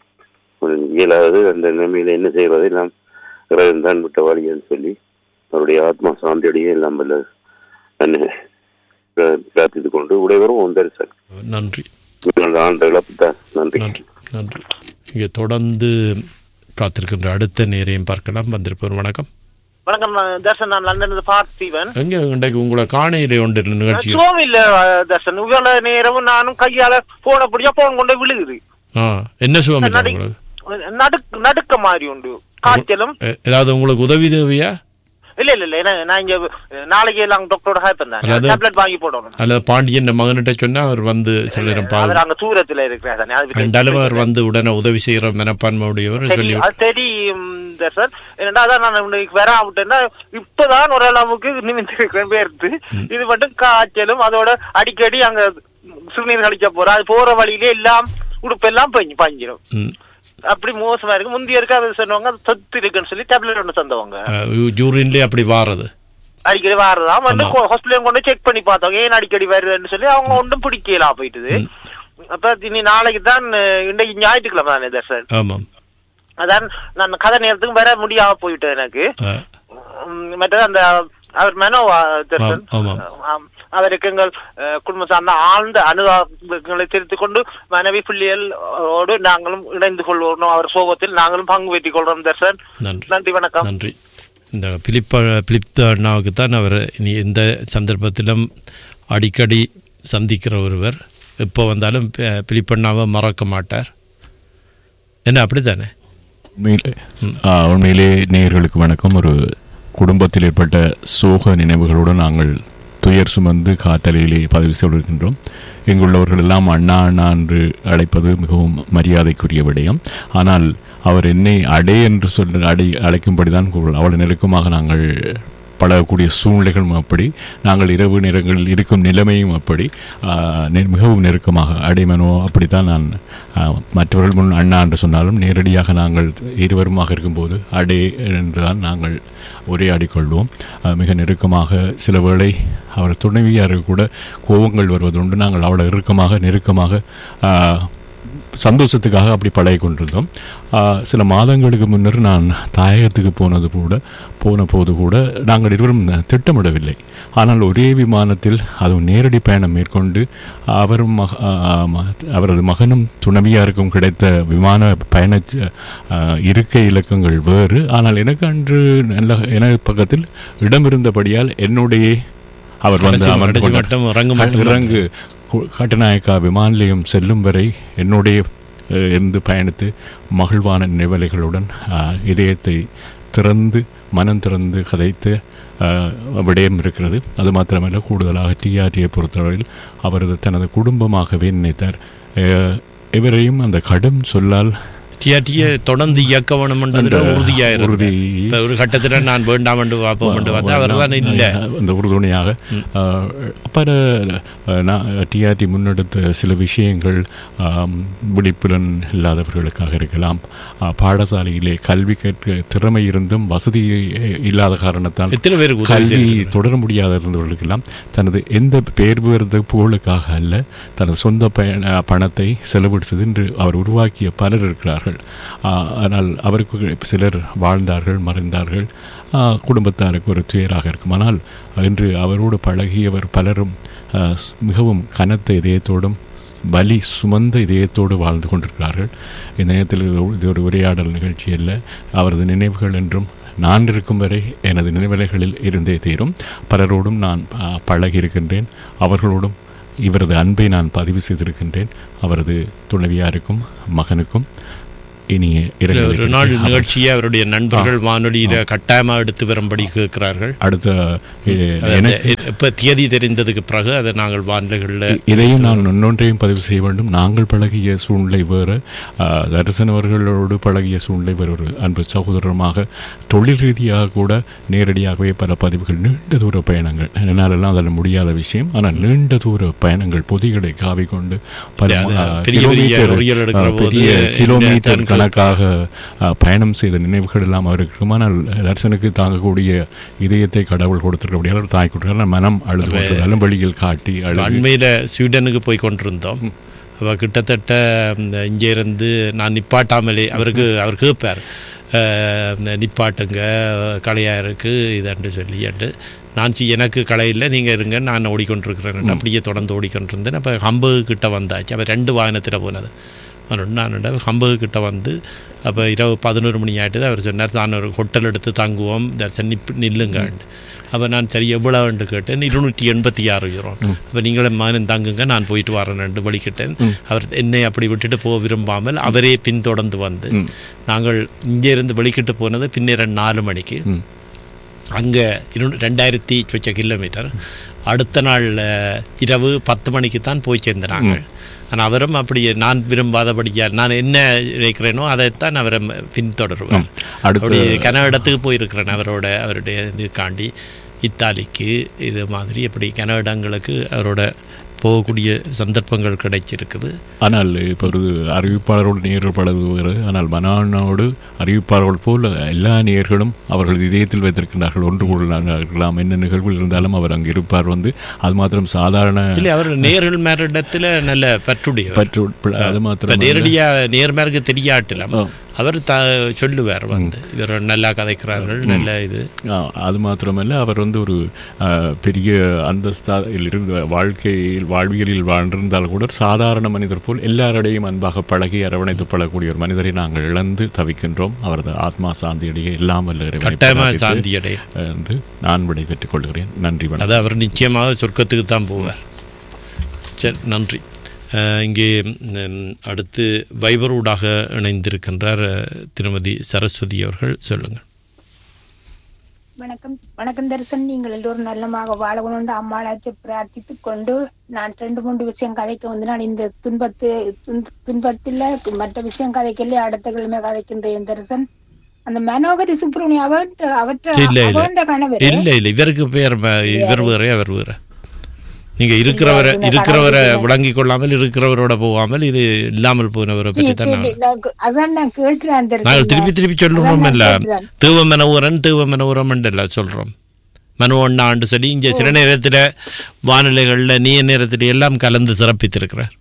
ஒரு இயலாது அந்த நிலைமையில என்ன செய்வதை நாம் இறைவன் தான் விட்ட வழின்னு சொல்லி அவருடைய ஆத்மா சாந்தியடைய எல்லாம் வல்ல அண்ணன் பிரார்த்தித்துக் கொண்டு உடையவரும் ஒன்றரிசன் நன்றி ஆண்ட இழப்பு தான் நன்றி நன்றி நன்றி இங்கே தொடர்ந்து காத்திருக்கின்ற அடுத்த நேரையும் பார்க்கலாம் வந்திருப்பவர் வணக்கம் வணக்கம் நான் தர்ஷன் நான் லண்டன் இருந்து பார்த்திவன் எங்க இன்றைக்கு உங்களை காணையிலே ஒன்று நிகழ்ச்சி சுகம் இல்ல அஹ், தர்ஷன் இவ்வளவு நேரமும் நானும் கையால போன படியா போன் கொண்டு விழுகுது ஆ என்ன சுகம் இல்லை நடு- உங்களுக்கு நடுக்க நடுக்க மாதிரி உண்டு காய்ச்சலும் எ- ஏதாவது உங்களுக்கு உதவி தேவையா இல்ல இல்ல இல்ல என்ன- நான் இங்க அஹ், நாளைக்கு எல்லாம் டாக்டரோட ஹேப்பன் தான் அதாவது- டேப்லெட் வாங்கி போடணும் அல்லது பாண்டியன் மகன்கிட்ட சொன்னா அவர் வந்து சில நேரம் பா அவர் அங்க தூரத்துல இருக்கிறார் தானே, அது விட்டு- ரெண்டாலும் அவர் வந்து உடனே உதவி செய்கிற மனப்பான்மை உடையவர் சொல்லி தெரியும், அது தெரியும் தர்ஷன் என்னடா அதான் நான் இன்னைக்கு வர விட்டேன்னா இப்பதான் ஓரளவுக்கு நிமிந்திருக்கிறேன் பேர்த்து இது மட்டும் காய்ச்சலும் அதோட அடிக்கடி அங்க சிறுநீர் கழிக்க போறோம் அது போற வழியிலே எல்லாம் உடுப்பெல்லாம் பஞ்சு பஞ்சிடும் ம். அப்படி மோசமா இருக்கு முந்தைய இருக்கு அது சொன்னவங்க அது சொத்து இருக்குன்னு சொல்லி டேப்லெட் ஒன்று தந்தவங்க அஹ், யூ- யூரின்லயே அப்படி வாரது அடிக்கடி வரதான் வந்து ஆமா. ஹாஸ்பிட்டல் கொண்டு செக் பண்ணி பார்த்தோம் ஏன் அடிக்கடி வருதுன்னு சொல்லி அவங்க ஒன்றும் பிடிக்கலாம் போயிட்டுது அப்ப இனி நாளைக்கு தான் அஹ், இன்றைக்கு ஞாயிற்றுக்கிழமை தானே தர்ஷன் ஆமாம் அதான் நான் கதை நேரத்துக்கு வர முடியாம போயிட்டேன் எனக்கு அஹ், உம், மற்றது அந்த அவர் மனோவா தர்ஷன் ஆம், ஆமாம். ஆம். அவருக்கு எங்கள் அஹ், குடும்பம் சார்ந்த ஆழ்ந்த அனுதாபங்களை தெரிவித்துக் கொண்டு மனைவி பிள்ளைகளோடு நாங்களும் இணைந்து கொள்வோம் அவர் சோகத்தில் நாங்களும் பங்கு பெற்றுக் கொள்றோம் தர்ஷன் நன்றி நன்றி வணக்கம் நன்றி இந்த பிலிப்ப பிலிப் அண்ணாவுக்கு தான் அவர் இனி எந்த சந்தர்ப்பத்திலும் அடிக்கடி சந்திக்கிற ஒருவர் எப்போ வந்தாலும் பி- பிலிப் அண்ணாவை மறக்க மாட்டார் என்ன அப்படித்தானே உண்மையிலே ஆ, உண்மையிலே நேயர்களுக்கு வணக்கம் ஒரு குடும்பத்தில் ஏற்பட்ட சோக நினைவுகளுடன் நாங்கள் துயர் சுமந்து காத்தலையிலே பதிவு செய்திருக்கின்றோம் இங்குள்ளவர்கள் எல்லாம் அண்ணா அண்ணா என்று அழைப்பது மிகவும் மரியாதைக்குரிய விடயம் ஆனால் அவர் என்னை அடே என்று சொல்ல அடை அழைக்கும்படிதான் கூறல். அவ்வளவு நெருக்கமாக நாங்கள் பழகக்கூடிய சூழ்நிலைகளும் அப்படி நாங்கள் இரவு நேரங்களில் இருக்கும் நிலைமையும் அப்படி ஆ, நெ- மிகவும் நெருக்கமாக அடைமனோ அப்படித்தான் நான் ஆ, மற்றவர்கள் முன் அண்ணா என்று சொன்னாலும் நேரடியாக நாங்கள் இருவருமாக இருக்கும்போது அடே என்றுதான் நாங்கள் உரையாடிக்கொள்வோம் ஆ, மிக நெருக்கமாக சில வேளை அவர் துணைவியாருக்கு கூட கோபங்கள் வருவதுண்டு நாங்கள் அவ்வளோ இறுக்கமாக நெருக்கமாக ஆ, சந்தோஷத்துக்காக அப்படி பழகி கொண்டிருந்தோம் ஆ, சில மாதங்களுக்கு முன்னர் நான் தாயகத்துக்கு போனது கூட போன போது கூட நாங்கள் இருவரும் திட்டமிடவில்லை ஆனால் ஒரே விமானத்தில் அதுவும் நேரடி பயணம் மேற்கொண்டு அவரும் மக ஆ, ம- அவரது மகனும் துணைவியாருக்கும் கிடைத்த விமான பயண ச- ஆ, இருக்கை இலக்கங்கள் வேறு ஆனால் எனக்கு அன்று நல்ல எனது பக்கத்தில் இடம் இருந்தபடியால் என்னுடைய அவர் வந்து கடைசி- அமர்ந்து கடைசி கொண்டார். மட்டும் இறங்கு மட்டும் இறங்கு கு- கட்டுநாயக்கா விமான நிலையம் செல்லும் வரை என்னுடைய அஹ், இருந்து பயணித்து மகிழ்வான நினைவலைகளுடன் அஹ், இதயத்தை திறந்து மனம் திறந்து கதைத்து அஹ், விடயம் இருக்கிறது அது மாத்திரமல்ல கூடுதலாக டிஆர்டியை பொறுத்தவரையில் அவரது தனது குடும்பமாகவே நினைத்தார் அஹ், இவரையும் அந்த கடும் சொல்லால் டிஆர்டியை தொடர்ந்து இயக்க வேணும்ன்றதுல அந்த உறுதியாக உறுதி இப்ப ஒரு கட்டத்தில் நான் வேண்டாம் என்று பார்ப்போம் என்று பார்த்தா அவர் தான் இல்லை அந்த உறுதுணையாக அப்போ நான் டிஆர்டி முன்னெடுத்த சில விஷயங்கள் ஆம், விழிப்புலன் இல்லாதவர்களுக்காக இருக்கலாம் ஆ, பாடசாலையிலே கல்வி கற்க திறமை இருந்தும் வசதி இல்லாத காரணத்தால் எத்தனை பேருக்கு உதவி கல்வி செய்திருக்கிறார்? தொடர முடியாத இருந்தவர்களுக்கெல்லாம் தனது எந்த பேர் பெறுத புகழுக்காக அல்ல தனது சொந்த பயண பணத்தை செலவிடுத்தது என்று அவர் உருவாக்கிய பலர் இருக்கிறார்கள் ஆ, ஆனால் அவருக்கு சிலர் வாழ்ந்தார்கள் மறைந்தார்கள் ஆ, குடும்பத்தாருக்கு ஒரு துயராக இருக்கும் ஆனால் இன்று அவரோடு பழகியவர் பலரும் ஆ, ஸ்- மிகவும் கனத்த இதயத்தோடும் வலி சுமந்த இதயத்தோடு வாழ்ந்து கொண்டிருக்கிறார்கள் இந்த நேரத்தில் இது இது ஒரு உரையாடல் நிகழ்ச்சி அல்ல அவரது நினைவுகள் என்றும் நான் இருக்கும் வரை எனது நினைவலைகளில் இருந்தே தீரும் பலரோடும் நான் ஆ, பழகி இருக்கின்றேன் அவர்களோடும் இவரது அன்பை நான் பதிவு செய்திருக்கின்றேன் அவரது துணைவியாருக்கும் மகனுக்கும் இனிய இரங்கலை ஒரு நாள் தெரிவிக்கிறேன். நிகழ்ச்சியை அவருடைய நண்பர்கள் வானொலியில கட்டாயமா எடுத்து வரும்படி கேட்கிறார்கள் அடுத்த எ, அது எனக்கு அந்த- இப்ப தேதி தெரிந்ததுக்கு பிறகு அதை நாங்கள் வானொலிகளில் இதையும் நான் இன்னொன்றையும் பதிவு செய்ய வேண்டும் நாங்கள் பழகிய சூழ்நிலை வேறு ஆ, தரிசன் அவர்களோடு பழகிய சூழ்நிலை வேறு ஒரு அன்பு சகோதரமாக தொழில் ரீதியாக கூட நேரடியாகவே பல பதிவுகள் நீண்ட தூர பயணங்கள் என்னாலெல்லாம் அதில் முடியாத விஷயம் ஆனால் நீண்ட தூர பயணங்கள் பொதிகளை காவி கொண்டு பல அது ஆ, பெரிய பெரிய கிலோமீட்டர், லொரிகள் எடுக்கிற ஆ, போது பெரிய என்ன கிலோமீட்டர் தான் கணக்காக ஆ, பயணம் செய்த நினைவுகள் எல்லாம் அவருக்கு இருக்கும் ஆனால் தரிசனுக்கு தாங்கக்கூடிய இதயத்தை கடவுள் கொடுத்திருக்கக்கூடிய தாய் கொடுத்தால் மனம் அழுது கொண்டிருந்தாலும் வழியில் காட்டி அழுது அண்மையில் ஸ்வீடனுக்கு போய் கொண்டிருந்தோம் அவ கிட்டத்தட்ட இந்த இங்கே இருந்து நான் நிப்பாட்டாமலே அவருக்கு அவர் கேட்பார் அஹ், இந்த நிப்பாட்டுங்க களையா இருக்கு இதன்று சொல்லிட்டு நான் சி எனக்கு களை இல்லை நீங்கள் இருங்க நான் ஓடிக்கொண்டிருக்கிறேன் அப்படியே தொடர்ந்து ஓடிக்கொண்டிருந்தேன் அப்போ ஹம்பகு கிட்ட வந்தாச்சு அப்போ ரெண்டு வாகனத்தில் போனது அவன் நான் ஹம்பகு கிட்ட வந்து அப்போ இரவு பதினோரு மணி ஆகிட்டு அவர் சொன்னார் தான் ஒரு ஹோட்டல் எடுத்து தங்குவோம் தர்சன் நிப்பு நில்லுங்க அப்போ நான் சரி எவ்வளோன்னு கேட்டேன் இருநூற்றி எண்பத்தி ஆறு யூரோ அப்போ நீங்களும் மகனும் தங்குங்க நான் போயிட்டு வரேன் வழிகிட்டேன் அவர் என்னை அப்படி விட்டுட்டு போக விரும்பாமல் அவரே பின்தொடர்ந்து வந்து நாங்கள் இங்கே இருந்து வெளிக்கிட்டு போனது பின்னிரண்டு நாலு மணிக்கு ம். அங்கே இரு ரெண்டாயிரத்தி சொச்ச கிலோமீட்டர் அடுத்த நாள் அஹ், இரவு பத்து மணிக்கு தான் போய் சேர்ந்தாங்க ஆனால் அவரும் அப்படி நான் விரும்பாதபடியா நான் என்ன நினைக்கிறேனோ அதைத்தான் அவரை பின்தொடருவேன் அடுத்த- அப்படி கன இடத்துக்கு போயிருக்கிறேன் அவரோட அவருடைய இதுக்காண்டி இத்தாலிக்கு இது மாதிரி அப்படி கன இடங்களுக்கு அவரோட போகக்கூடிய சந்தர்ப்பங்கள் கிடைச்சிருக்குது ஆனால் இப்போ ஒரு அறிவிப்பாளரோடு நேரில் பழகுவது ஆனால் மனானோடு அறிவிப்பாளர்கள் போல் எல்லா நேர்களும் அவர்கள் இதயத்தில் வைத்திருக்கிறார்கள் ஒன்று கொள்ளலாம் என்ன நிகழ்வில் இருந்தாலும் அவர் அங்கு இருப்பார் வந்து அது மாத்திரம் சாதாரண இல்லை அவர் நேர்கள் மேரிடத்தில் நல்ல பற்றுடைய பற்று அது இப்போ மாத்திரம் நேரடியா நேர்மாருக்கு தெரியாட்டிலாம் ஆ. அவர் த சொல்லுவார் வந்து இவர் நல்லா கதைக்கிறார்கள் நல்ல இது ஆ, அது மாத்திரமல்ல அவர் வந்து ஒரு ஆ, பெரிய அந்தஸ்தில் இருந்த வாழ்க்கையில் வாழ்வியலில் வாழ்ந்திருந்தால் கூட சாதாரண மனிதர் போல் எல்லாரிடையும் அன்பாக பழகி அரவணைத்து பழகக்கூடிய ஒரு மனிதரை நாங்கள் இழந்து தவிக்கின்றோம் அவரது ஆத்மா சாந்தியிடையே எல்லாம் வல்ல இறைவனை கட்டாயமா பிரார்த்தித்து, சாந்தி அடைய என்று நான் விடைபெற்றுக் கொள்கிறேன் நன்றி வணக்கம் அது அவர் நிச்சயமாக சொர்க்கத்துக்கு தான் போவார் சரி நன்றி அஹ், இங்கே ம், அடுத்து வைபரூடாக இணைந்திருக்கின்றார் அஹ், திருமதி சரஸ்வதி அவர்கள் சொல்லுங்கள் வணக்கம் வணக்கம் தரிசன் நீங்கள் எல்லோரும் நல்லமாக வாழணும்னு அம்மாளாச்சு பிரார்த்தித்துக் கொண்டு நான் ரெண்டு மூன்று விஷயம் கதைக்க வந்து நான் இந்த துன்பத்து துன்ப- துன்பத்துல மற்ற விஷயம் கதைக்கல அடுத்த கிழமை கதைக்கின்றேன் தரிசன் அந்த மனோகரி சுப்ரமணிய அவன் அவற்ற இல்ல இல்ல அவன் கணவர் இல்ல இல்ல இவருக்கு பேர் ம- இவர் வேற அவர் வேற நீங்க இருக்கிறவரை இல்ல, இருக்கிறவரை கணவர் விளங்கி கொள்ளாமல் இருக்கிறவரோட போகாமல் இது இல்லாமல் போனவரை பற்றி தான் நான் அதான் நான் கேட்டுறேன் தரிசன் நாங்கள் திருப்பி திருப்பி சொல்றோம் அதான் இல்ல நான் கேட்கிறேன். தீவ மனோரன் தீவ மனோரம் இல்ல சொல்றோம் மனு ஒன்னாண்டு சொல்லி இங்க சில நேரத்துல வானிலைகள்ல நீய நேரத்துல எல்லாம் கலந்து சிறப்பித்திருக்கிறார்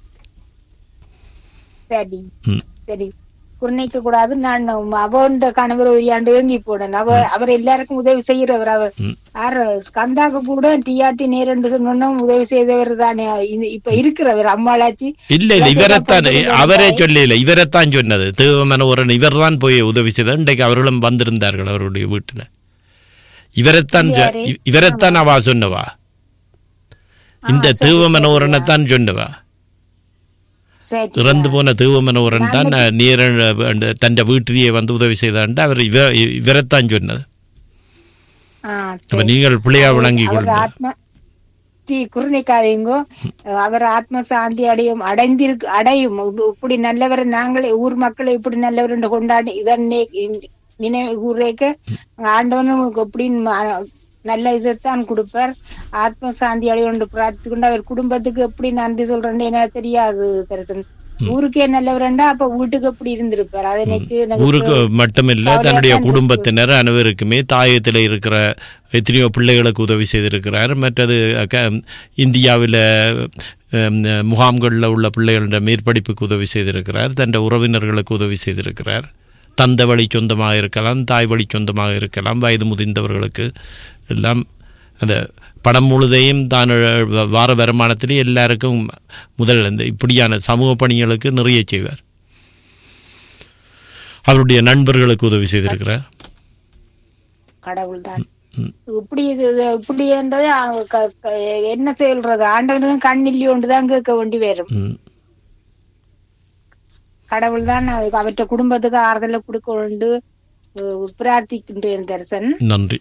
சரி ம். சரி குறைக்க கூடாது நான் அவன் கணவர் ஒரு ஆண்டு ஏங்கி போனேன் அவ அவர் எல்லாருக்கும் உதவி செய்யறவர் அவர் யாரு ஸ்கந்தாக்கு கூட டிஆர்டி நேரண்டு சொன்னோம் உதவி செய்தவர் தானே இது இப்ப இருக்கிறவர் அம்மாளாச்சி இல்ல இல்ல இவரைத்தான் அவரே சொல்லல இவரைத்தான் சொன்னது தீவ மனோரன் இவர் தான் போய் உதவி செய்தார் இன்றைக்கு அவர்களும் வந்திருந்தார்கள் அவருடைய வீட்டுல இவரைத்தான் சொ- யாரு? இ- இவரைத்தான் அவா சொன்னவா இந்த தீவ மனோரனைத்தான் சொன்னவா சரி இறந்து போன தீவமனோரன் தான் நேர தன் வீட்டிலேயே வந்து உதவி செய்தான்ட்டு அவர் இவ இவரைத்தான் சொன்னது ஆ, அப்ப சரி. நீங்கள் பிள்ளையா விளங்கி அவர் கொள்ளுங்க ஆத்மா சி குறுநிக்காதீங்கோ அவர் ஆத்ம சாந்தி அடையும் அடைந்திருக்கு அடையும் இது இப்படி நல்லவர் நாங்களே ஊர் மக்களை இப்படி நல்லவர் என்று கொண்டாடி இதன் நினைவு கூறேக்க ஆண்டவனும் இப்படி ம- நல்ல இதைத்தான் கொடுப்பார் ஆத்ம சாந்தி அடையும் பிரார்த்தி கொண்டு அவர் குடும்பத்துக்கு எப்படி நன்றி சொல்றேன்னு எனக்கு தெரியாது தரிசன் ஊருக்கே நல்லவரண்டா அப்ப வீட்டுக்கு எப்படி இருந்திருப்பார் அதை நினைச்சு எனக்கு ஊருக்கு மட்டுமில்ல கவலையா தன்னுடைய தான் இருக்கு. குடும்பத்தினர் அனைவருக்குமே தாயத்தில் இருக்கிற எத்தனையோ பிள்ளைகளுக்கு உதவி செய்திருக்கிறார் மற்றது க- இந்தியாவில் முகாம்களில் உள்ள பிள்ளைகளோட மேற்படிப்புக்கு உதவி செய்திருக்கிறார் தன் உறவினர்களுக்கு உதவி செய்திருக்கிறார் தந்த வழி சொந்தமாக இருக்கலாம் தாய் வழி சொந்தமாக இருக்கலாம் வயது முதிர்ந்தவர்களுக்கு எல்லாம் அந்த படம் முழுதையும் தான் வ- வார வருமானத்திலே எல்லாருக்கும் முதல் இந்த இப்படியான சமூக பணிகளுக்கு நிறைய செய்வார் அவருடைய நண்பர்களுக்கு உதவி செய்திருக்கிறார் கடவுள் தான் இப்படி இது இது இப்படி என்றது அவங்க க- க- என்ன சொல்றது ஆண்டவனுக்கும் கண் இல்லையோண்டு தான் கேட்க வேண்டி வரும் ம். கடவுள் தான் அதுக்கு அவற்றை குடும்பத்துக்கு ஆறுதலை கொடுக்க வேண்டு அஹ், பிரார்த்திக்கின்றேன் தரிசன் நன்றி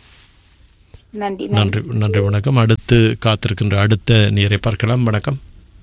நன்றி நன்றி நன்றி வணக்கம் அடுத்து காத்திருக்கின்ற அடுத்த நீரை பார்க்கலாம் வணக்கம்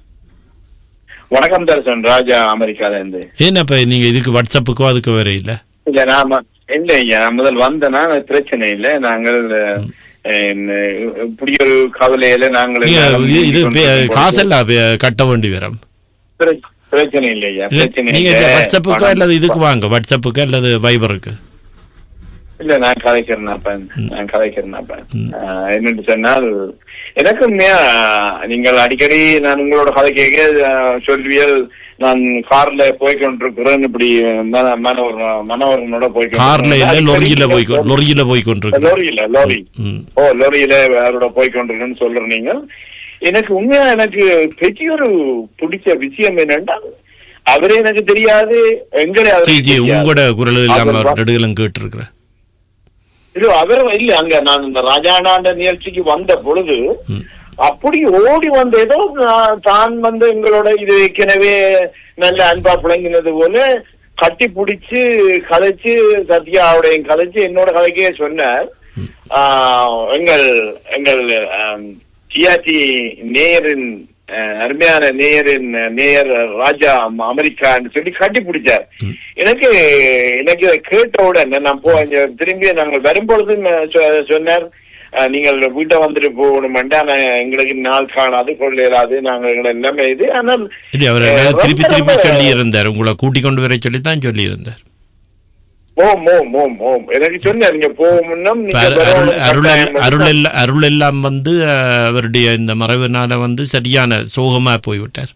வணக்கம் தர்சன் ராஜா அமெரிக்கால இருந்து ஏன் அப்ப நீங்க இதுக்கு வாட்ஸ்அப்புக்கோ அதுக்கு வேற இல்ல இல்ல நாம இல்ல ஐயா நான் முதல் வந்தேன்னா பிரச்சனை இல்ல நாங்கள் அஹ், இப்படி ஒரு கவலையில நாங்கள் நீங்க எல்லாரும் இது- இது கொண்டு பே- இருக்கும் பொழுது காசெல்லாம் பே- கட்ட வேண்டி வரும் பிர- பிரச்சனை இல்லை ஐயா இல்ல, பிரச்சனை நீங்க இல்ல. இந்த வாட்ஸ்அப்புக்கோ பணம் அல்லது இதுக்கு வாங்க வாட்ஸ்அப்புக்கு அல்லது வைபருக்கு இல்ல நான் கதைக்கிறேன் அப்ப நான் கதைக்கிறேன் அப்ப ஆஹ், என்னன்னு சொன்னால் எனக்கு உண்மையா நீங்கள் அடிக்கடி நான் உங்களோட கதை கேட்க ஆஹ், சொல்வியல் நான் கார்ல போய் கொண்டிருக்கிறேன் இப்படி மன மனோர் மனோரனோட போய் கார்ல இல்ல அடிக்கடி லொரியில போய் கொ- நீங்கள் லொரியில போய் கொண்டிருக்கு லோரியில லோரி ம். ஓ லோரியில அவரோட போய் கொண்டிருக்கேன்னு சொல்ற நீங்க எனக்கு உண்மையா எனக்கு பெரிய ஒரு பிடிச்ச விஷயம் என்னன்னா அவரே எனக்கு தெரியாது எங்களை ஜி அவருக்கு ஜி தெரியாது. உங்களோட குரல் இல்லாம அவர் வ- நெடுகளும் கேட்டிருக்கிறேன் இல்ல அவர் இல்ல அங்க நான் இந்த ராஜானாண்ட நிகழ்ச்சிக்கு வந்த பொழுது அப்படி ஓடி வந்த ஏதோ நான் தான் வந்து எங்களோட இது ஏற்கனவே நல்ல அன்பா பிளங்கினது போல கட்டி பிடிச்சு கதைச்சு சத்யாவுடைய கதைச்சு என்னோட கதைக்கே சொன்னார் ஆஹ், எங்கள் எங்கள் டிஆர்டி நேயரின் அஹ், அருமையான நேயரின் நேயர் ராஜா அமெரிக்கான்னு சொல்லி கட்டி பிடிச்சார் எனக்கு எனக்கு இதை கேட்ட உடனே நான் போ இங்க திரும்பி நாங்கள் வரும்பொழுது நான் சொ- சொன்னார் அஹ், நீங்கள் வீட்டை வந்துட்டு போகணுமெண்டா நான் எங்களுக்கு நாள் காணாது கொள்ள இயலாது நாங்கள் எங்களை எல்லாமே இது ஆனால் இல்ல அவர் அஹ், ரொம்ப திருப்பி திருப்பி ரொம்ப- சொல்லி இருந்தார் உங்களை கூட்டி கொண்டு வர சொல்லி தான் சொல்லி இருந்தார் ஓம் ஓம் ஓம் ஓம் எனக்கு சொன்னார் நீங்க போகணும் இப்ப அரு- அருள் அருள் எல்லாம்- அருள் எல்லாம் அருள் எல்லாம் வந்து அஹ், அவருடைய இந்த மறைவுனால வந்து சரியான சோகமா போய்விட்டார்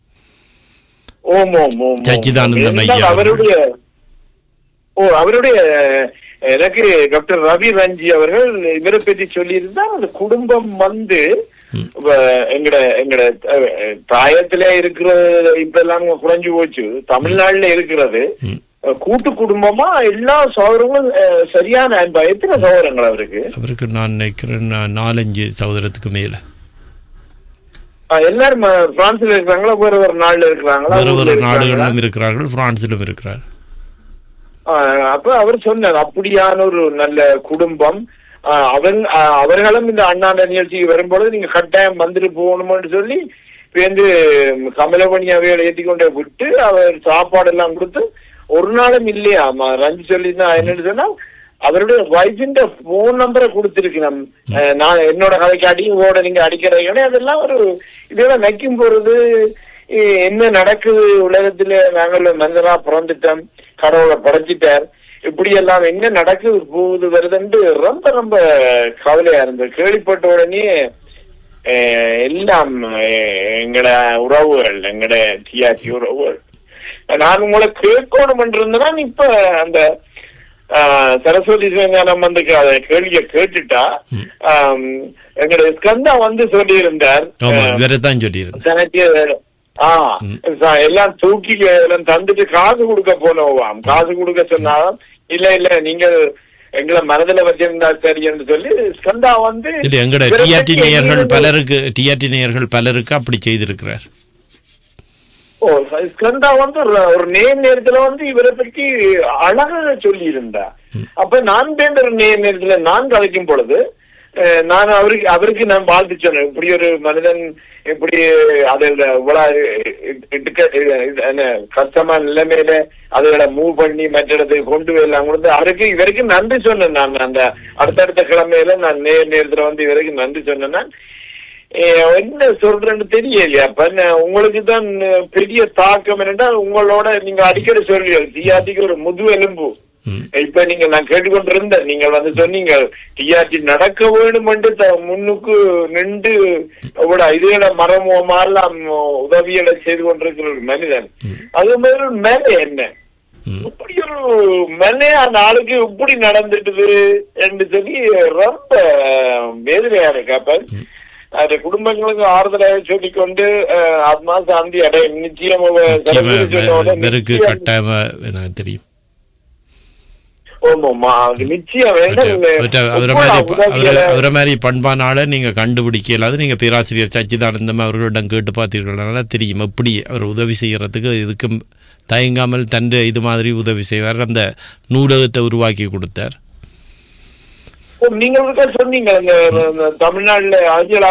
ஓம் ஓம் ஓம் ஓம். சச்சிதானந்தம் இருந்தால் ஐயா அவருடைய ஓ அவருடைய எனக்கு டாக்டர் ரவி ரஞ்சி அவர்கள் இவரை பற்றி சொல்லியிருந்தார் அந்த குடும்பம் வந்து இப்ப எங்கட எங்கட அஹ், தாயத்திலே இருக்கிற இப்ப எல்லாம் குறைஞ்சு போச்சு தமிழ்நாட்டுல இருக்கிறது அஹ், கூட்டு குடும்பமா எல்லா சௌகரங்களும் அஹ், சரியான அன்பா எத்தனை சௌகரங்கள் அவருக்கு அவருக்கு நான் நினைக்கிறேன் நான் நாலஞ்சு சகோதரத்துக்கு மேல அஹ், எல்லாரும் அஹ், பிரான்ஸ்ல இருக்கிறாங்களா வேற ஒரு நாள்ல இருக்கிறாங்களா வேறு ஊர்ல வேறு இருக்கிறாங்களா? நாடுகளிலும் இருக்கிறார்கள் பிரான்சிலும் இருக்கிறார் ஆஹ் அப்ப அவர் சொன்னார் அப்படியான ஒரு நல்ல குடும்பம் ஆஹ் அவன் ஆஹ் அவர்களும் இந்த அண்ணாண்ட நிகழ்ச்சிக்கு வரும்பொழுது நீங்க கட்டாயம் வந்துட்டு போகணும்னு சொல்லி பேருந்து கமலபணி அவைகளை ஏற்றி கொண்டே விட்டு அவர் சாப்பாடு எல்லாம் கொடுத்து ஒரு நாளும் இல்லையா ம- ரஞ்சி சொல்லி என்னன்னு சொன்னா அவருடைய வைஃபின் போன் நம்பரை கொடுத்திருக்கு நம் அஹ் நான் என்னோட கதைக்கு அடியோட நீங்க அடிக்கிறீங்க அதெல்லாம் ஒரு இதெல்லாம் நைக்கும் போறது இ- என்ன நடக்குது உலகத்துல நாங்கள் மனிதனா பிறந்துட்டோம் கடவுளை படைச்சிட்டார் இப்படி எல்லாம் என்ன நடக்குது போகுது வருதுன்னு ரொம்ப ரொம்ப கவலையா இருந்தது கேள்விப்பட்ட உடனே அஹ், எல்லாம் அஹ், எங்கட உறவுகள் எங்கட டிஆர்டி உறவுகள் நான் உங்களை கேட்கணும் இருந்தேன்னா இப்ப அந்த ஆஹ், சரஸ்வதி சிவஞானம் வந்து க- அதை கேள்வியை கேட்டுட்டா ஆம், எங்கட ஸ்கந்தா வந்து சொல்லியிருந்தார் ஆமா ஆஹ், வேற தான் சொல்லியிருந்தேன் தனக்கு ஆ ச- எல்லாம் தூக்கி எல்லாம் தந்துட்டு காசு கொடுக்க போனோவாம் காசு கொடுக்க சொன்னாலும் இல்ல இல்ல நீங்கள் எங்களை மனதுல வச்சிருந்தா சரி என்று சொல்லி ஸ்கந்தா வந்து இல்ல எங்கட இவரை டிஆர்டி பத்தி நேயர்கள் எங்களுக்கு- பலருக்கு டிஆர்டி நேயர்கள் பலருக்கு அப்படி செய்திருக்கிறார் ஓ ஸ்கந்தா வந்து ஒரு- ஒரு நேர் நேரத்துல வந்து இவரை பற்றி அழகாக சொல்லி இருந்தா அப்ப நான் வேண்ட ஒரு நேர் நேரத்துல நான் கலைக்கும் பொழுது அஹ், நான் அவருக்கு அவருக்கு நான் வாழ்த்து சொன்னேன் இப்படி ஒரு மனிதன் இப்படி அதில் இவ்வளவு இடுக்க இது என்ன கஷ்டமான நிலைமையில அதுகளை மூவ் பண்ணி மற்ற இடத்துக்கு கொண்டு வரலாம் கொடுத்து அவருக்கு இவருக்கு நன்றி சொன்னேன் நான் அந்த அடுத்தடுத்த கிழமையில நான் நேர் நேரத்துல வந்து இவருக்கு நன்றி சொன்னேன் நான். ஏ, என்ன சொல்றேன்னு தெரியலையா அப்ப நான் உங்களுக்கு தான் பெரிய தாக்கம் என்னன்னா உங்களோட நீங்க அடிக்கடி சொல்லுவீங்க டிஆர்டிக்கு ஒரு முது எலும்பு இப்ப நீங்க நான் கேட்டுக்கொண்டிருந்தேன் நீங்கள் வந்து சொன்னீங்க டிஆர்டி நடக்க வேண்டும் என்று த- முன்னுக்கு நின்று இவ்வளவு இதுகளை மரமோ மாறலாம் உதவிகளை செய்து கொண்டிருக்கிற ஒரு மனிதன் அது மாதிரி ஒரு மேல என்ன இப்படி ஒரு மனே அந்த ஆளுக்கு இப்படி நடந்துட்டுது என்று சொல்லி ரொம்ப வேதனையா இருக்கு அப்ப அது குடும்பங்களுக்கு ஆறுதலை சொல்லிக்கொண்டு அஹ், ஆத்மா சாந்தி அடைய நிச்சயம் ஒரு சில பேர் சொன்னோட வெறுக்கு நிச்சயம் கட்டாயமா எனக்கு தெரியும் ஆமாம்மா, அது நிச்சயம் வேண்டும். அவர்ட்ட- அவரை உப்பா மாதிரி அவரை உதவிகளை- அவரை மாதிரி பண்பான ஆளை நீங்க கண்டுபிடிக்க இல்லாத நீங்க பேராசிரியர் சச்சிதானந்தம் அவர்களிடம் கேட்டு பார்த்தீர்கள்னால தெரியும் எப்படி அவர் உதவி செய்யறதுக்கு இதுக்கும் தயங்காமல் தன் இது மாதிரி உதவி செய்வார் அந்த நூலகத்தை உருவாக்கி கொடுத்தார் நீங்க ஒருக்கா சொன்னீங்க அந்த அந்த தமிழ்நாட்டுல அஞ்சல்